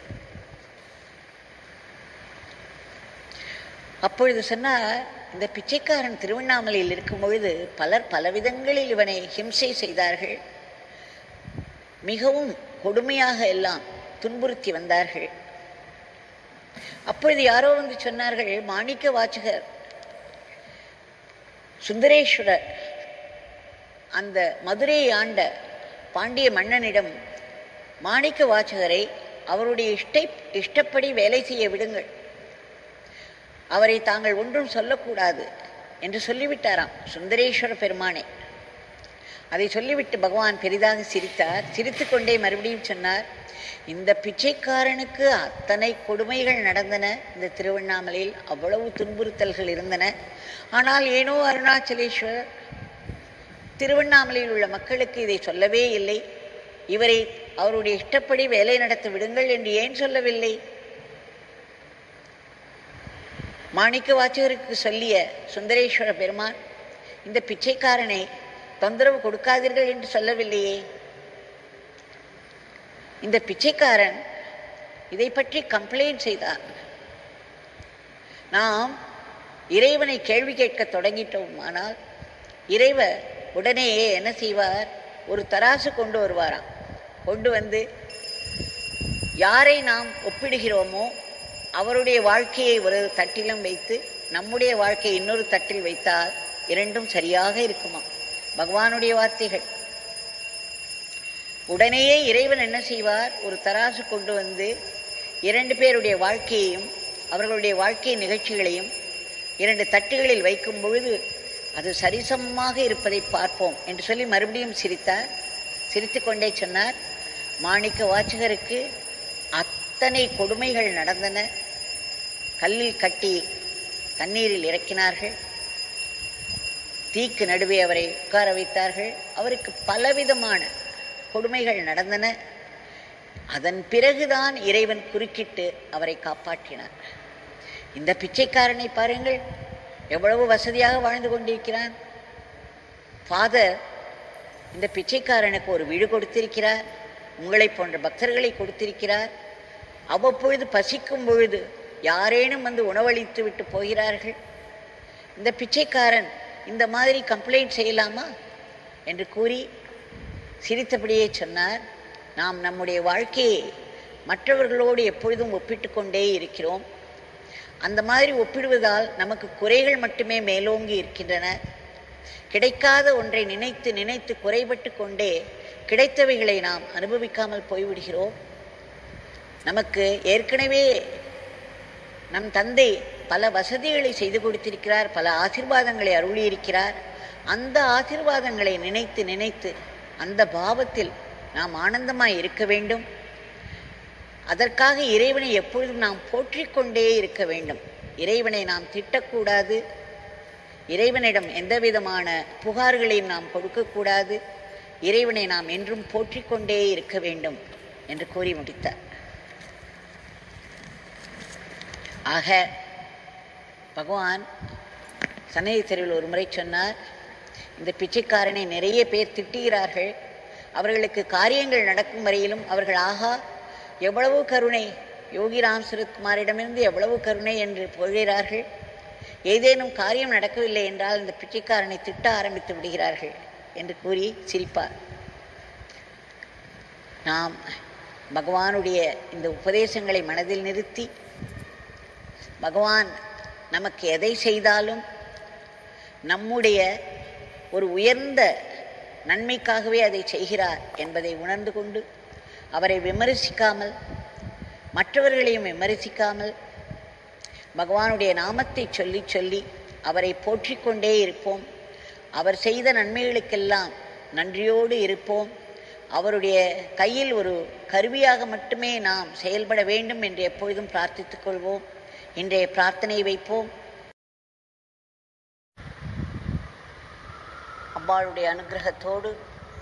அப்பொழுது சொன்னார் இந்த பிச்சைக்காரன் திருவண்ணாமலையில் இருக்கும் பொழுது பலர் பலவிதங்களில் இவனை ஹிம்சை செய்தார்கள் மிகவும் கொடுமையாக எல்லாம் துன்புறுத்தி வந்தார்கள் அப்பொழுது யாரோ வந்து சொன்னார்கள் மாணிக்க வாச்சகர் சுந்தரேஸ்வரர் அந்த மதுரையை ஆண்ட பாண்டிய மன்னனிடம் மாணிக்க வாச்சகரை அவருடைய இஷ்டை இஷ்டப்படி வேலை செய்ய விடுங்கள் அவரை தாங்கள் ஒன்றும் சொல்லக்கூடாது என்று சொல்லிவிட்டாராம் சுந்தரேஸ்வர பெருமானே அதை சொல்லிவிட்டு பகவான் பெரிதாக சிரித்தார் சிரித்துக்கொண்டே மறுபடியும் சொன்னார் இந்த பிச்சைக்காரனுக்கு அத்தனை கொடுமைகள் நடந்தன இந்த திருவண்ணாமலையில் அவ்வளவு துன்புறுத்தல்கள் இருந்தன ஆனால் ஏனோ அருணாச்சலேஸ்வரர் திருவண்ணாமலையில் உள்ள மக்களுக்கு இதை சொல்லவே இல்லை இவரை அவருடைய இஷ்டப்படி வேலை நடத்த விடுங்கள் என்று ஏன் சொல்லவில்லை மாணிக்க வாச்சகருக்கு சொல்லிய சுந்தரேஸ்வர பெருமான் இந்த பிச்சைக்காரனை தொந்தரவு கொடுக்காதீர்கள் என்று சொல்லவில்லையே இந்த பிச்சைக்காரன் இதை பற்றி கம்ப்ளைண்ட் செய்தார் நாம் இறைவனை கேள்வி கேட்க தொடங்கிட்டோம் ஆனால் இறைவர் உடனேயே என்ன செய்வார் ஒரு தராசு கொண்டு வருவாராம் கொண்டு வந்து யாரை நாம் ஒப்பிடுகிறோமோ அவருடைய வாழ்க்கையை ஒரு தட்டிலும் வைத்து நம்முடைய வாழ்க்கையை இன்னொரு தட்டில் வைத்தால் இரண்டும் சரியாக இருக்குமா பகவானுடைய வார்த்தைகள் உடனேயே இறைவன் என்ன செய்வார் ஒரு தராசு கொண்டு வந்து இரண்டு பேருடைய வாழ்க்கையையும் அவர்களுடைய வாழ்க்கை நிகழ்ச்சிகளையும் இரண்டு தட்டுகளில் வைக்கும் பொழுது அது சரிசமமாக இருப்பதை பார்ப்போம் என்று சொல்லி மறுபடியும் சிரித்தார் சிரித்துக்கொண்டே சொன்னார் மாணிக்க வாச்சகருக்கு அத்தனை கொடுமைகள் நடந்தன கல்லில் கட்டி தண்ணீரில் இறக்கினார்கள் தீக்கு நடுவே அவரை உட்கார வைத்தார்கள் அவருக்கு பலவிதமான கொடுமைகள் நடந்தன அதன் பிறகுதான் இறைவன் குறுக்கிட்டு அவரை காப்பாற்றினார் இந்த பிச்சைக்காரனை பாருங்கள் எவ்வளவு வசதியாக வாழ்ந்து கொண்டிருக்கிறான் ஃபாதர் இந்த பிச்சைக்காரனுக்கு ஒரு வீடு கொடுத்திருக்கிறார் உங்களைப் போன்ற பக்தர்களை கொடுத்திருக்கிறார் அவ்வப்பொழுது பசிக்கும் பொழுது யாரேனும் வந்து உணவளித்து விட்டு போகிறார்கள் இந்த பிச்சைக்காரன் இந்த மாதிரி கம்ப்ளைண்ட் செய்யலாமா என்று கூறி சிரித்தபடியே சொன்னார் நாம் நம்முடைய வாழ்க்கையை மற்றவர்களோடு எப்பொழுதும் ஒப்பிட்டு கொண்டே இருக்கிறோம் அந்த மாதிரி ஒப்பிடுவதால் நமக்கு குறைகள் மட்டுமே மேலோங்கி இருக்கின்றன கிடைக்காத ஒன்றை நினைத்து நினைத்து குறைபட்டு கொண்டே கிடைத்தவைகளை நாம் அனுபவிக்காமல் போய்விடுகிறோம் நமக்கு ஏற்கனவே நம் தந்தை பல வசதிகளை செய்து கொடுத்திருக்கிறார் பல ஆசிர்வாதங்களை அருளியிருக்கிறார் அந்த ஆசிர்வாதங்களை நினைத்து நினைத்து அந்த பாவத்தில் நாம் ஆனந்தமாய் இருக்க வேண்டும் அதற்காக இறைவனை எப்பொழுதும் நாம் போற்றிக் கொண்டே இருக்க வேண்டும் இறைவனை நாம் திட்டக்கூடாது இறைவனிடம் எந்த விதமான புகார்களையும் நாம் கொடுக்கக்கூடாது இறைவனை நாம் என்றும் போற்றிக் கொண்டே இருக்க வேண்டும் என்று கூறி முடித்தார் ஆக பகவான் சன்னதி தெருவில் ஒரு முறை சொன்னார் இந்த பிச்சைக்காரனை நிறைய பேர் திட்டுகிறார்கள் அவர்களுக்கு காரியங்கள் நடக்கும் வரையிலும் அவர்கள் ஆகா எவ்வளவு கருணை யோகி ராம் சுரத்குமாரிடமிருந்து எவ்வளவு கருணை என்று புகழ்கிறார்கள் ஏதேனும் காரியம் நடக்கவில்லை என்றால் இந்த பிச்சைக்காரனை திட்ட ஆரம்பித்து விடுகிறார்கள் என்று கூறி சிரிப்பார் நாம் பகவானுடைய இந்த உபதேசங்களை மனதில் நிறுத்தி பகவான் நமக்கு எதை செய்தாலும் நம்முடைய ஒரு உயர்ந்த நன்மைக்காகவே அதை செய்கிறார் என்பதை உணர்ந்து கொண்டு அவரை விமர்சிக்காமல் மற்றவர்களையும் விமர்சிக்காமல் பகவானுடைய நாமத்தை சொல்லி சொல்லி அவரை போற்றிக் கொண்டே இருப்போம் அவர் செய்த நன்மைகளுக்கெல்லாம் நன்றியோடு இருப்போம் அவருடைய கையில் ஒரு கருவியாக மட்டுமே நாம் செயல்பட வேண்டும் என்று எப்பொழுதும் பிரார்த்தித்துக் கொள்வோம் இன்றைய பிரார்த்தனை வைப்போம் அம்பாளுடைய அனுகிரகத்தோடு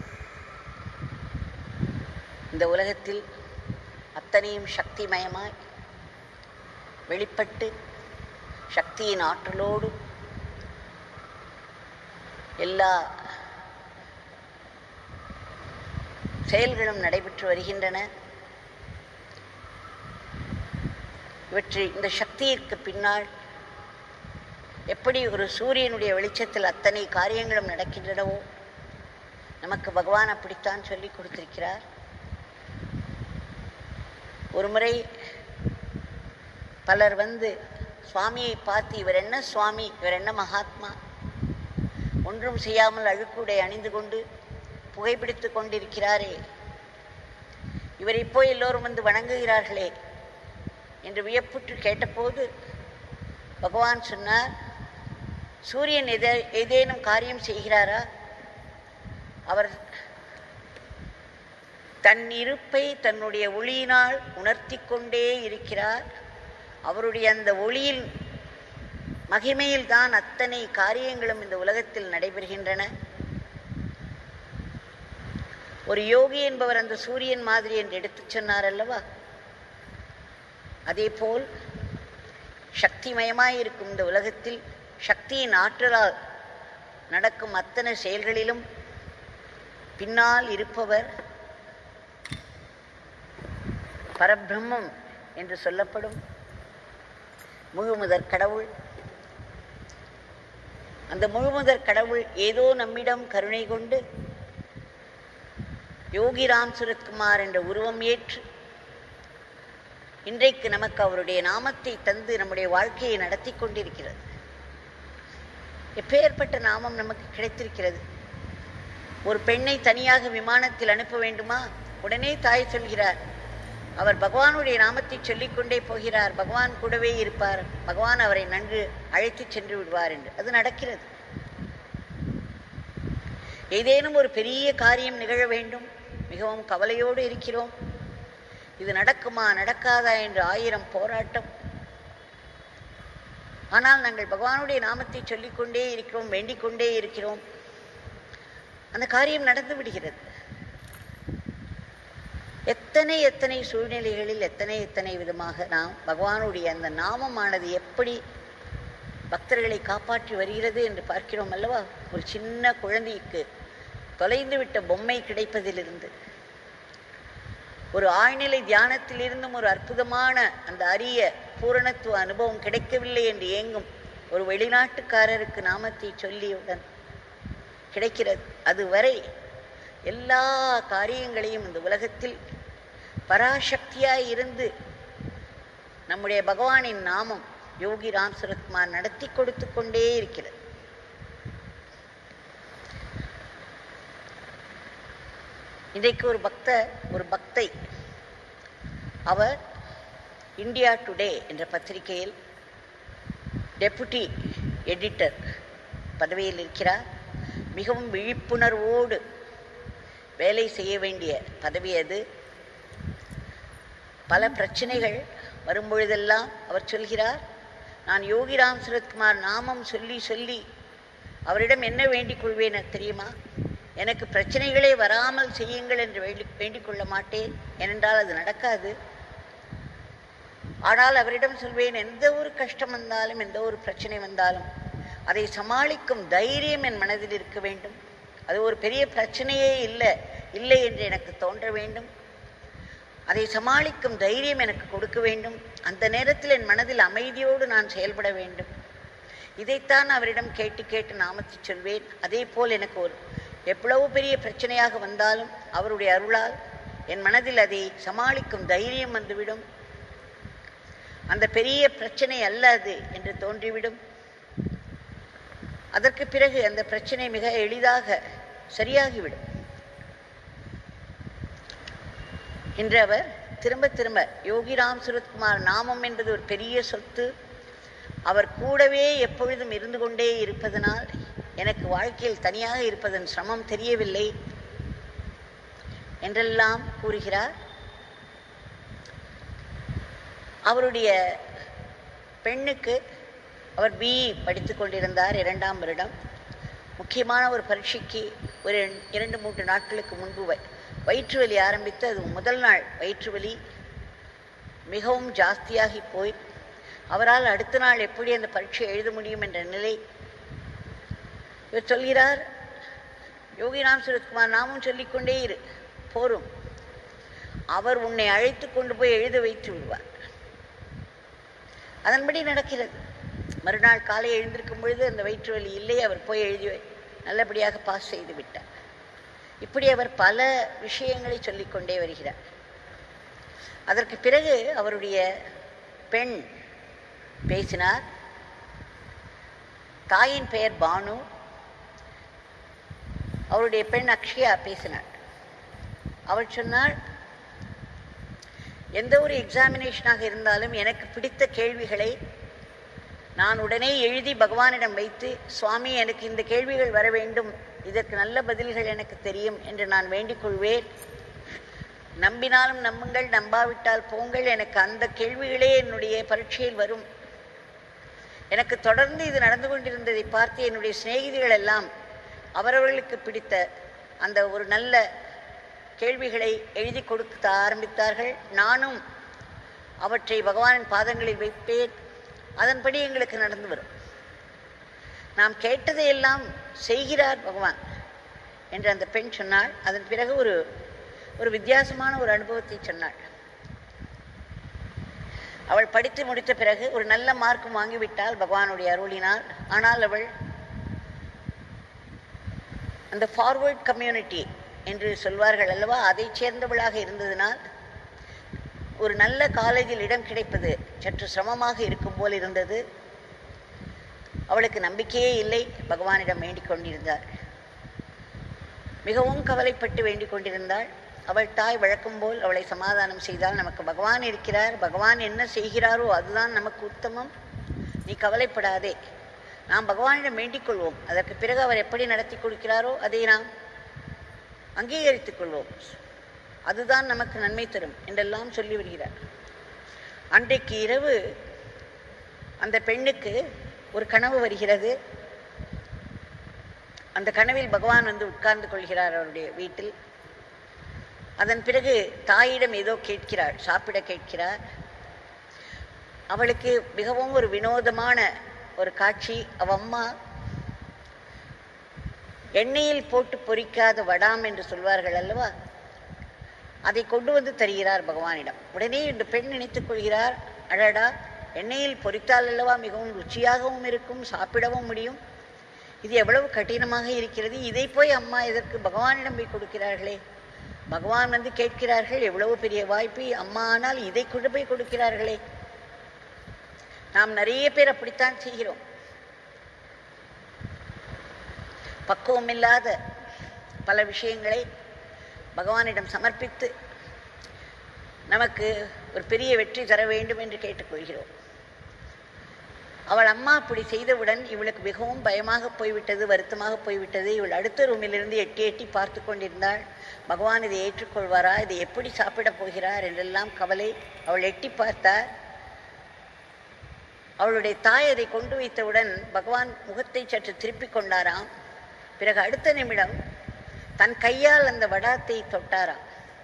இந்த உலகத்தில் அத்தனையும் சக்திமயமாய் வெளிப்பட்டு சக்தியின் ஆற்றலோடு எல்லா செயல்களும் நடைபெற்று வருகின்றன இவற்றை இந்த சக்தியிற்கு பின்னால் எப்படி ஒரு சூரியனுடைய வெளிச்சத்தில் அத்தனை காரியங்களும் நடக்கின்றனவோ நமக்கு பகவான் அப்படித்தான் சொல்லி கொடுத்திருக்கிறார் ஒரு முறை பலர் வந்து சுவாமியை பார்த்து இவர் என்ன சுவாமி இவர் என்ன மகாத்மா ஒன்றும் செய்யாமல் அழுக்குடை அணிந்து கொண்டு புகைப்பிடித்து கொண்டிருக்கிறாரே இவரை போய் எல்லோரும் வந்து வணங்குகிறார்களே என்று வியப்புற்று கேட்டபோது பகவான் சொன்னார் சூரியன் எதே ஏதேனும் காரியம் செய்கிறாரா அவர் தன் இருப்பை தன்னுடைய ஒளியினால் உணர்த்தி கொண்டே இருக்கிறார் அவருடைய அந்த ஒளியில் மகிமையில் தான் அத்தனை காரியங்களும் இந்த உலகத்தில் நடைபெறுகின்றன ஒரு யோகி என்பவர் அந்த சூரியன் மாதிரி என்று எடுத்துச் சொன்னார் அல்லவா அதேபோல் சக்திமயமாய் இருக்கும் இந்த உலகத்தில் சக்தியின் ஆற்றலால் நடக்கும் அத்தனை செயல்களிலும் பின்னால் இருப்பவர் பரபிரம்மம் என்று சொல்லப்படும் முழுமுதற் கடவுள் அந்த முழுமுதற் கடவுள் ஏதோ நம்மிடம் கருணை கொண்டு யோகி ராம் சுரத்குமார் என்ற உருவம் ஏற்று இன்றைக்கு நமக்கு அவருடைய நாமத்தை தந்து நம்முடைய வாழ்க்கையை நடத்தி கொண்டிருக்கிறது எப்பேற்பட்ட நாமம் நமக்கு கிடைத்திருக்கிறது ஒரு பெண்ணை தனியாக விமானத்தில் அனுப்ப வேண்டுமா உடனே தாய் சொல்கிறார் அவர் பகவானுடைய நாமத்தை சொல்லிக்கொண்டே போகிறார் பகவான் கூடவே இருப்பார் பகவான் அவரை நன்கு அழைத்துச் சென்று விடுவார் என்று அது நடக்கிறது ஏதேனும் ஒரு பெரிய காரியம் நிகழ வேண்டும் மிகவும் கவலையோடு இருக்கிறோம் இது நடக்குமா நடக்காதா என்று ஆயிரம் போராட்டம் ஆனால் நாங்கள் பகவானுடைய நாமத்தை சொல்லிக்கொண்டே இருக்கிறோம் வேண்டிக் கொண்டே இருக்கிறோம் அந்த காரியம் நடந்து விடுகிறது எத்தனை எத்தனை சூழ்நிலைகளில் எத்தனை எத்தனை விதமாக நாம் பகவானுடைய அந்த நாமமானது எப்படி பக்தர்களை காப்பாற்றி வருகிறது என்று பார்க்கிறோம் அல்லவா ஒரு சின்ன குழந்தைக்கு தொலைந்து விட்ட பொம்மை கிடைப்பதிலிருந்து ஒரு ஆழ்நிலை தியானத்திலிருந்தும் ஒரு அற்புதமான அந்த அரிய பூரணத்துவ அனுபவம் கிடைக்கவில்லை என்று ஏங்கும் ஒரு வெளிநாட்டுக்காரருக்கு நாமத்தை சொல்லியவுடன் கிடைக்கிறது அதுவரை எல்லா காரியங்களையும் இந்த உலகத்தில் பராசக்தியாய் இருந்து நம்முடைய பகவானின் நாமம் யோகி ராம் சுரத்குமார் நடத்தி கொடுத்து கொண்டே இருக்கிறது இன்றைக்கு ஒரு பக்த ஒரு பக்தை அவர் இந்தியா டுடே என்ற பத்திரிகையில் டெபுட்டி எடிட்டர் பதவியில் இருக்கிறார் மிகவும் விழிப்புணர்வோடு வேலை செய்ய வேண்டிய பதவி அது பல பிரச்சனைகள் வரும்பொழுதெல்லாம் அவர் சொல்கிறார் நான் யோகிராம் சுரத்குமார் நாமம் சொல்லி சொல்லி அவரிடம் என்ன வேண்டிக் கொள்வேன் தெரியுமா எனக்கு பிரச்சனைகளே வராமல் செய்யுங்கள் என்று வேண்டி வேண்டிக் கொள்ள மாட்டேன் ஏனென்றால் அது நடக்காது ஆனால் அவரிடம் சொல்வேன் எந்த ஒரு கஷ்டம் வந்தாலும் எந்த ஒரு பிரச்சனை வந்தாலும் அதை சமாளிக்கும் தைரியம் என் மனதில் இருக்க வேண்டும் அது ஒரு பெரிய பிரச்சனையே இல்லை இல்லை என்று எனக்கு தோன்ற வேண்டும் அதை சமாளிக்கும் தைரியம் எனக்கு கொடுக்க வேண்டும் அந்த நேரத்தில் என் மனதில் அமைதியோடு நான் செயல்பட வேண்டும் இதைத்தான் அவரிடம் கேட்டு கேட்டு நாமத்தை சொல்வேன் அதே போல் எனக்கு ஒரு எவ்வளவு பெரிய பிரச்சனையாக வந்தாலும் அவருடைய அருளால் என் மனதில் அதை சமாளிக்கும் தைரியம் வந்துவிடும் அந்த பெரிய பிரச்சனை அல்ல அது என்று தோன்றிவிடும் அதற்கு பிறகு அந்த பிரச்சனை மிக எளிதாக சரியாகிவிடும் இன்று அவர் திரும்ப திரும்ப யோகிராம் சுரத்குமார் நாமம் என்பது ஒரு பெரிய சொத்து அவர் கூடவே எப்பொழுதும் இருந்து கொண்டே இருப்பதனால் எனக்கு வாழ்க்கையில் தனியாக இருப்பதன் சிரமம் தெரியவில்லை என்றெல்லாம் கூறுகிறார் அவருடைய பெண்ணுக்கு அவர் பிஇ படித்து கொண்டிருந்தார் இரண்டாம் வருடம் முக்கியமான ஒரு பரீட்சைக்கு ஒரு இரண்டு மூன்று நாட்களுக்கு முன்பு வ வயிற்று வலி ஆரம்பித்து அது முதல் நாள் வயிற்று வலி மிகவும் ஜாஸ்தியாகி போய் அவரால் அடுத்த நாள் எப்படி அந்த பரீட்சை எழுத முடியும் என்ற நிலை இவர் சொல்கிறார் யோகிராம் சுரத்குமார் நாமும் சொல்லிக்கொண்டே இரு போரும் அவர் உன்னை அழைத்து கொண்டு போய் எழுத வைத்து விடுவார் அதன்படி நடக்கிறது மறுநாள் காலை எழுந்திருக்கும் பொழுது அந்த வயிற்று வலி இல்லை அவர் போய் எழுதி வை- நல்லபடியாக பாஸ் செய்து விட்டார் இப்படி அவர் பல விஷயங்களை சொல்லிக்கொண்டே வருகிறார் அதற்கு பிறகு அவருடைய பெண் பேசினார் தாயின் பெயர் பானு அவருடைய பெண் அக்ஷயா பேசினார் அவள் சொன்னாள் எந்த ஒரு எக்ஸாமினேஷனாக இருந்தாலும் எனக்கு பிடித்த கேள்விகளை நான் உடனே எழுதி பகவானிடம் வைத்து சுவாமி எனக்கு இந்த கேள்விகள் வர வேண்டும் இதற்கு நல்ல பதில்கள் எனக்கு தெரியும் என்று நான் வேண்டிக் கொள்வேன் நம்பினாலும் நம்புங்கள் நம்பாவிட்டால் போங்கள் எனக்கு அந்த கேள்விகளே என்னுடைய பரீட்சையில் வரும் எனக்கு தொடர்ந்து இது நடந்து கொண்டிருந்ததை பார்த்து என்னுடைய சிநேகிதிகள் எல்லாம் அவரவர்களுக்கு பிடித்த அந்த ஒரு நல்ல கேள்விகளை எழுதி கொடுக்க ஆரம்பித்தார்கள் நானும் அவற்றை பகவானின் பாதங்களில் வைப்பேன் அதன்படி எங்களுக்கு நடந்து வரும் நாம் கேட்டதையெல்லாம் செய்கிறார் பகவான் என்று அந்த பெண் சொன்னாள் அதன் பிறகு ஒரு ஒரு வித்தியாசமான ஒரு அனுபவத்தை சொன்னாள் அவள் படித்து முடித்த பிறகு ஒரு நல்ல மார்க்கும் வாங்கிவிட்டால் பகவானுடைய அருளினால் ஆனால் அவள் அந்த ஃபார்வர்ட் கம்யூனிட்டி என்று சொல்வார்கள் அல்லவா அதைச் சேர்ந்தவளாக இருந்ததினால் ஒரு நல்ல காலேஜில் இடம் கிடைப்பது சற்று சிரமமாக இருக்கும் போல் இருந்தது அவளுக்கு நம்பிக்கையே இல்லை பகவானிடம் வேண்டிக் கொண்டிருந்தார் மிகவும் கவலைப்பட்டு வேண்டிக் கொண்டிருந்தாள் அவள் தாய் வழக்கம் போல் அவளை சமாதானம் செய்தால் நமக்கு பகவான் இருக்கிறார் பகவான் என்ன செய்கிறாரோ அதுதான் நமக்கு உத்தமம் நீ கவலைப்படாதே நாம் பகவானிடம் வேண்டிக் கொள்வோம் அதற்கு பிறகு அவர் எப்படி நடத்தி கொடுக்கிறாரோ அதை நாம் அங்கீகரித்துக் கொள்வோம் அதுதான் நமக்கு நன்மை தரும் என்றெல்லாம் சொல்லி வருகிறார் அன்றைக்கு இரவு அந்த பெண்ணுக்கு ஒரு கனவு வருகிறது அந்த கனவில் பகவான் வந்து உட்கார்ந்து கொள்கிறார் அவருடைய வீட்டில் அதன் பிறகு தாயிடம் ஏதோ கேட்கிறாள் சாப்பிட கேட்கிறார் அவளுக்கு மிகவும் ஒரு வினோதமான ஒரு காட்சி அவ அம்மா எண்ணெயில் போட்டு பொரிக்காத வடாம் என்று சொல்வார்கள் அல்லவா அதை கொண்டு வந்து தருகிறார் பகவானிடம் உடனே இந்த பெண் நினைத்துக் கொள்கிறார் அடடா எண்ணெயில் பொரித்தால் அல்லவா மிகவும் ருச்சியாகவும் இருக்கும் சாப்பிடவும் முடியும் இது எவ்வளவு கடினமாக இருக்கிறது இதை போய் அம்மா இதற்கு பகவானிடம் போய் கொடுக்கிறார்களே பகவான் வந்து கேட்கிறார்கள் எவ்வளவு பெரிய வாய்ப்பு அம்மா ஆனால் இதை கொண்டு போய் கொடுக்கிறார்களே நாம் நிறைய பேர் அப்படித்தான் செய்கிறோம் பக்குவம் இல்லாத பல விஷயங்களை பகவானிடம் சமர்ப்பித்து நமக்கு ஒரு பெரிய வெற்றி தர வேண்டும் என்று கேட்டுக்கொள்கிறோம் அவள் அம்மா அப்படி செய்தவுடன் இவளுக்கு மிகவும் பயமாக போய்விட்டது வருத்தமாக போய்விட்டது இவள் அடுத்த ரூமிலிருந்து எட்டி எட்டி பார்த்து கொண்டிருந்தாள் பகவான் இதை ஏற்றுக்கொள்வாரா இதை எப்படி சாப்பிடப் போகிறார் என்றெல்லாம் கவலை அவள் எட்டி பார்த்தார் அவளுடைய தாய் அதை கொண்டு வைத்தவுடன் பகவான் முகத்தை சற்று திருப்பிக் கொண்டாராம் பிறகு அடுத்த நிமிடம் தன் கையால் அந்த வடாத்தை தொட்டாராம்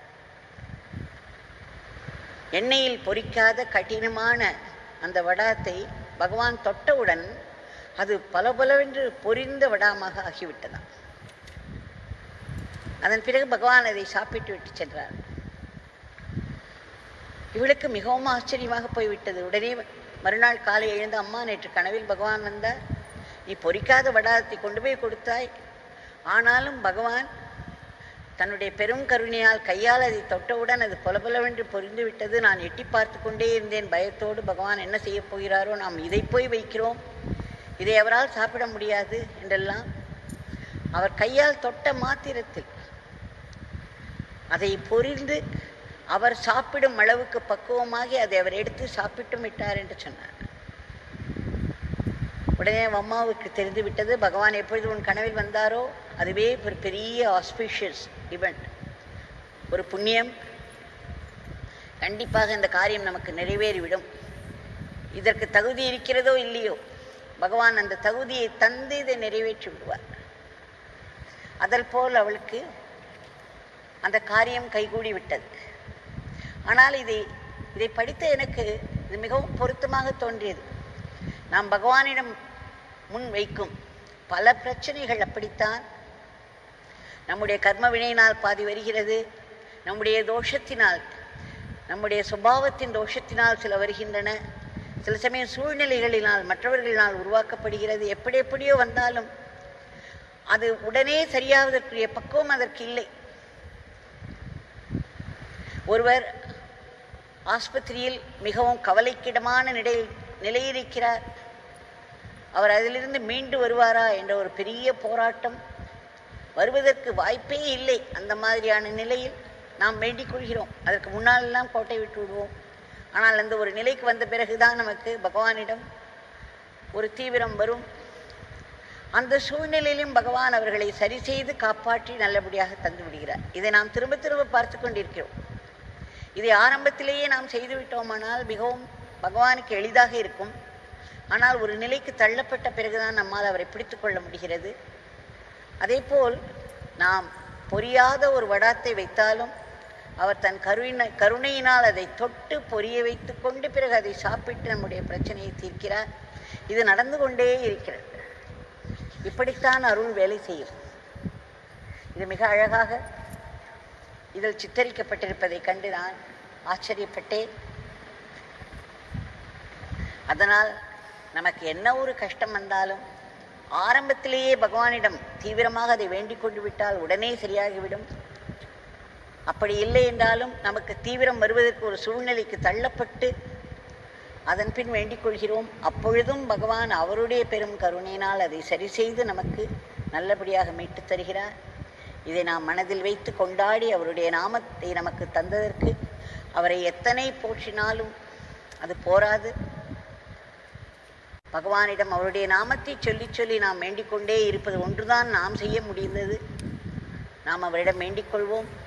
எண்ணெயில் பொரிக்காத கடினமான அந்த வடாத்தை பகவான் தொட்டவுடன் அது பலபலவென்று பொரிந்த வடாமாக ஆகிவிட்டதாம் அதன் பிறகு பகவான் அதை சாப்பிட்டு விட்டு சென்றார் இவளுக்கு மிகவும் ஆச்சரியமாக போய்விட்டது உடனே மறுநாள் காலை எழுந்து அம்மா நேற்று கனவில் பகவான் வந்தார் நீ பொரிக்காத வடாரத்தை கொண்டு போய் கொடுத்தாய் ஆனாலும் பகவான் தன்னுடைய பெரும் கருணையால் கையால் அதை தொட்டவுடன் அது பொலபொலவென்று பொரிந்து விட்டது நான் எட்டி பார்த்து கொண்டே இருந்தேன் பயத்தோடு பகவான் என்ன செய்யப் போகிறாரோ நாம் இதை போய் வைக்கிறோம் இதை அவரால் சாப்பிட முடியாது என்றெல்லாம் அவர் கையால் தொட்ட மாத்திரத்தில் அதை பொரிந்து அவர் சாப்பிடும் அளவுக்கு பக்குவமாகி அதை அவர் எடுத்து சாப்பிட்டும் விட்டார் என்று சொன்னார் உடனே அம்மாவுக்கு தெரிந்து விட்டது பகவான் எப்பொழுது உன் கனவில் வந்தாரோ அதுவே ஒரு பெரிய ஆஸ்பீஷியஸ் இவெண்ட் ஒரு புண்ணியம் கண்டிப்பாக இந்த காரியம் நமக்கு நிறைவேறிவிடும் இதற்கு தகுதி இருக்கிறதோ இல்லையோ பகவான் அந்த தகுதியை தந்து இதை நிறைவேற்றி விடுவார் அதல் போல் அவளுக்கு அந்த காரியம் கைகூடி விட்டது ஆனால் இதை இதை படித்த எனக்கு இது மிகவும் பொருத்தமாக தோன்றியது நாம் பகவானிடம் முன் வைக்கும் பல பிரச்சனைகள் அப்படித்தான் நம்முடைய கர்ம வினையினால் பாதி வருகிறது நம்முடைய தோஷத்தினால் நம்முடைய சுபாவத்தின் தோஷத்தினால் சில வருகின்றன சில சமயம் சூழ்நிலைகளினால் மற்றவர்களினால் உருவாக்கப்படுகிறது எப்படி எப்படியோ வந்தாலும் அது உடனே சரியாவதற்குரிய பக்குவம் அதற்கு இல்லை ஒருவர் ஆஸ்பத்திரியில் மிகவும் கவலைக்கிடமான நிலை நிலையிருக்கிறார் அவர் அதிலிருந்து மீண்டு வருவாரா என்ற ஒரு பெரிய போராட்டம் வருவதற்கு வாய்ப்பே இல்லை அந்த மாதிரியான நிலையில் நாம் வேண்டிக் கொள்கிறோம் அதற்கு முன்னாலெல்லாம் கோட்டை விட்டு விடுவோம் ஆனால் அந்த ஒரு நிலைக்கு வந்த பிறகுதான் நமக்கு பகவானிடம் ஒரு தீவிரம் வரும் அந்த சூழ்நிலையிலும் பகவான் அவர்களை சரி செய்து காப்பாற்றி நல்லபடியாக தந்து விடுகிறார் இதை நாம் திரும்ப திரும்ப பார்த்து கொண்டிருக்கிறோம் இதை ஆரம்பத்திலேயே நாம் செய்து விட்டோமானால் மிகவும் பகவானுக்கு எளிதாக இருக்கும் ஆனால் ஒரு நிலைக்கு தள்ளப்பட்ட பிறகுதான் நம்மால் அவரை பிடித்து கொள்ள முடிகிறது அதேபோல் நாம் பொரியாத ஒரு வடாத்தை வைத்தாலும் அவர் தன் கருணை கருணையினால் அதை தொட்டு பொரிய வைத்து கொண்டு பிறகு அதை சாப்பிட்டு நம்முடைய பிரச்சனையை தீர்க்கிறார் இது நடந்து கொண்டே இருக்கிறது இப்படித்தான் அருள் வேலை செய்யும் இது மிக அழகாக இதில் சித்தரிக்கப்பட்டிருப்பதைக் கண்டு நான் ஆச்சரியப்பட்டேன் அதனால் நமக்கு என்ன ஒரு கஷ்டம் வந்தாலும் ஆரம்பத்திலேயே பகவானிடம் தீவிரமாக அதை வேண்டிக் கொண்டு விட்டால் உடனே சரியாகிவிடும் அப்படி இல்லை என்றாலும் நமக்கு தீவிரம் வருவதற்கு ஒரு சூழ்நிலைக்கு தள்ளப்பட்டு அதன் பின் வேண்டிக் கொள்கிறோம் அப்பொழுதும் பகவான் அவருடைய பெரும் கருணையினால் அதை சரி செய்து நமக்கு நல்லபடியாக மீட்டுத் தருகிறார் இதை நாம் மனதில் வைத்து கொண்டாடி அவருடைய நாமத்தை நமக்கு தந்ததற்கு அவரை எத்தனை போற்றினாலும் அது போராது பகவானிடம் அவருடைய நாமத்தை சொல்லி சொல்லி நாம் வேண்டிக் கொண்டே இருப்பது ஒன்றுதான் நாம் செய்ய முடிந்தது நாம் அவரிடம் வேண்டிக் கொள்வோம்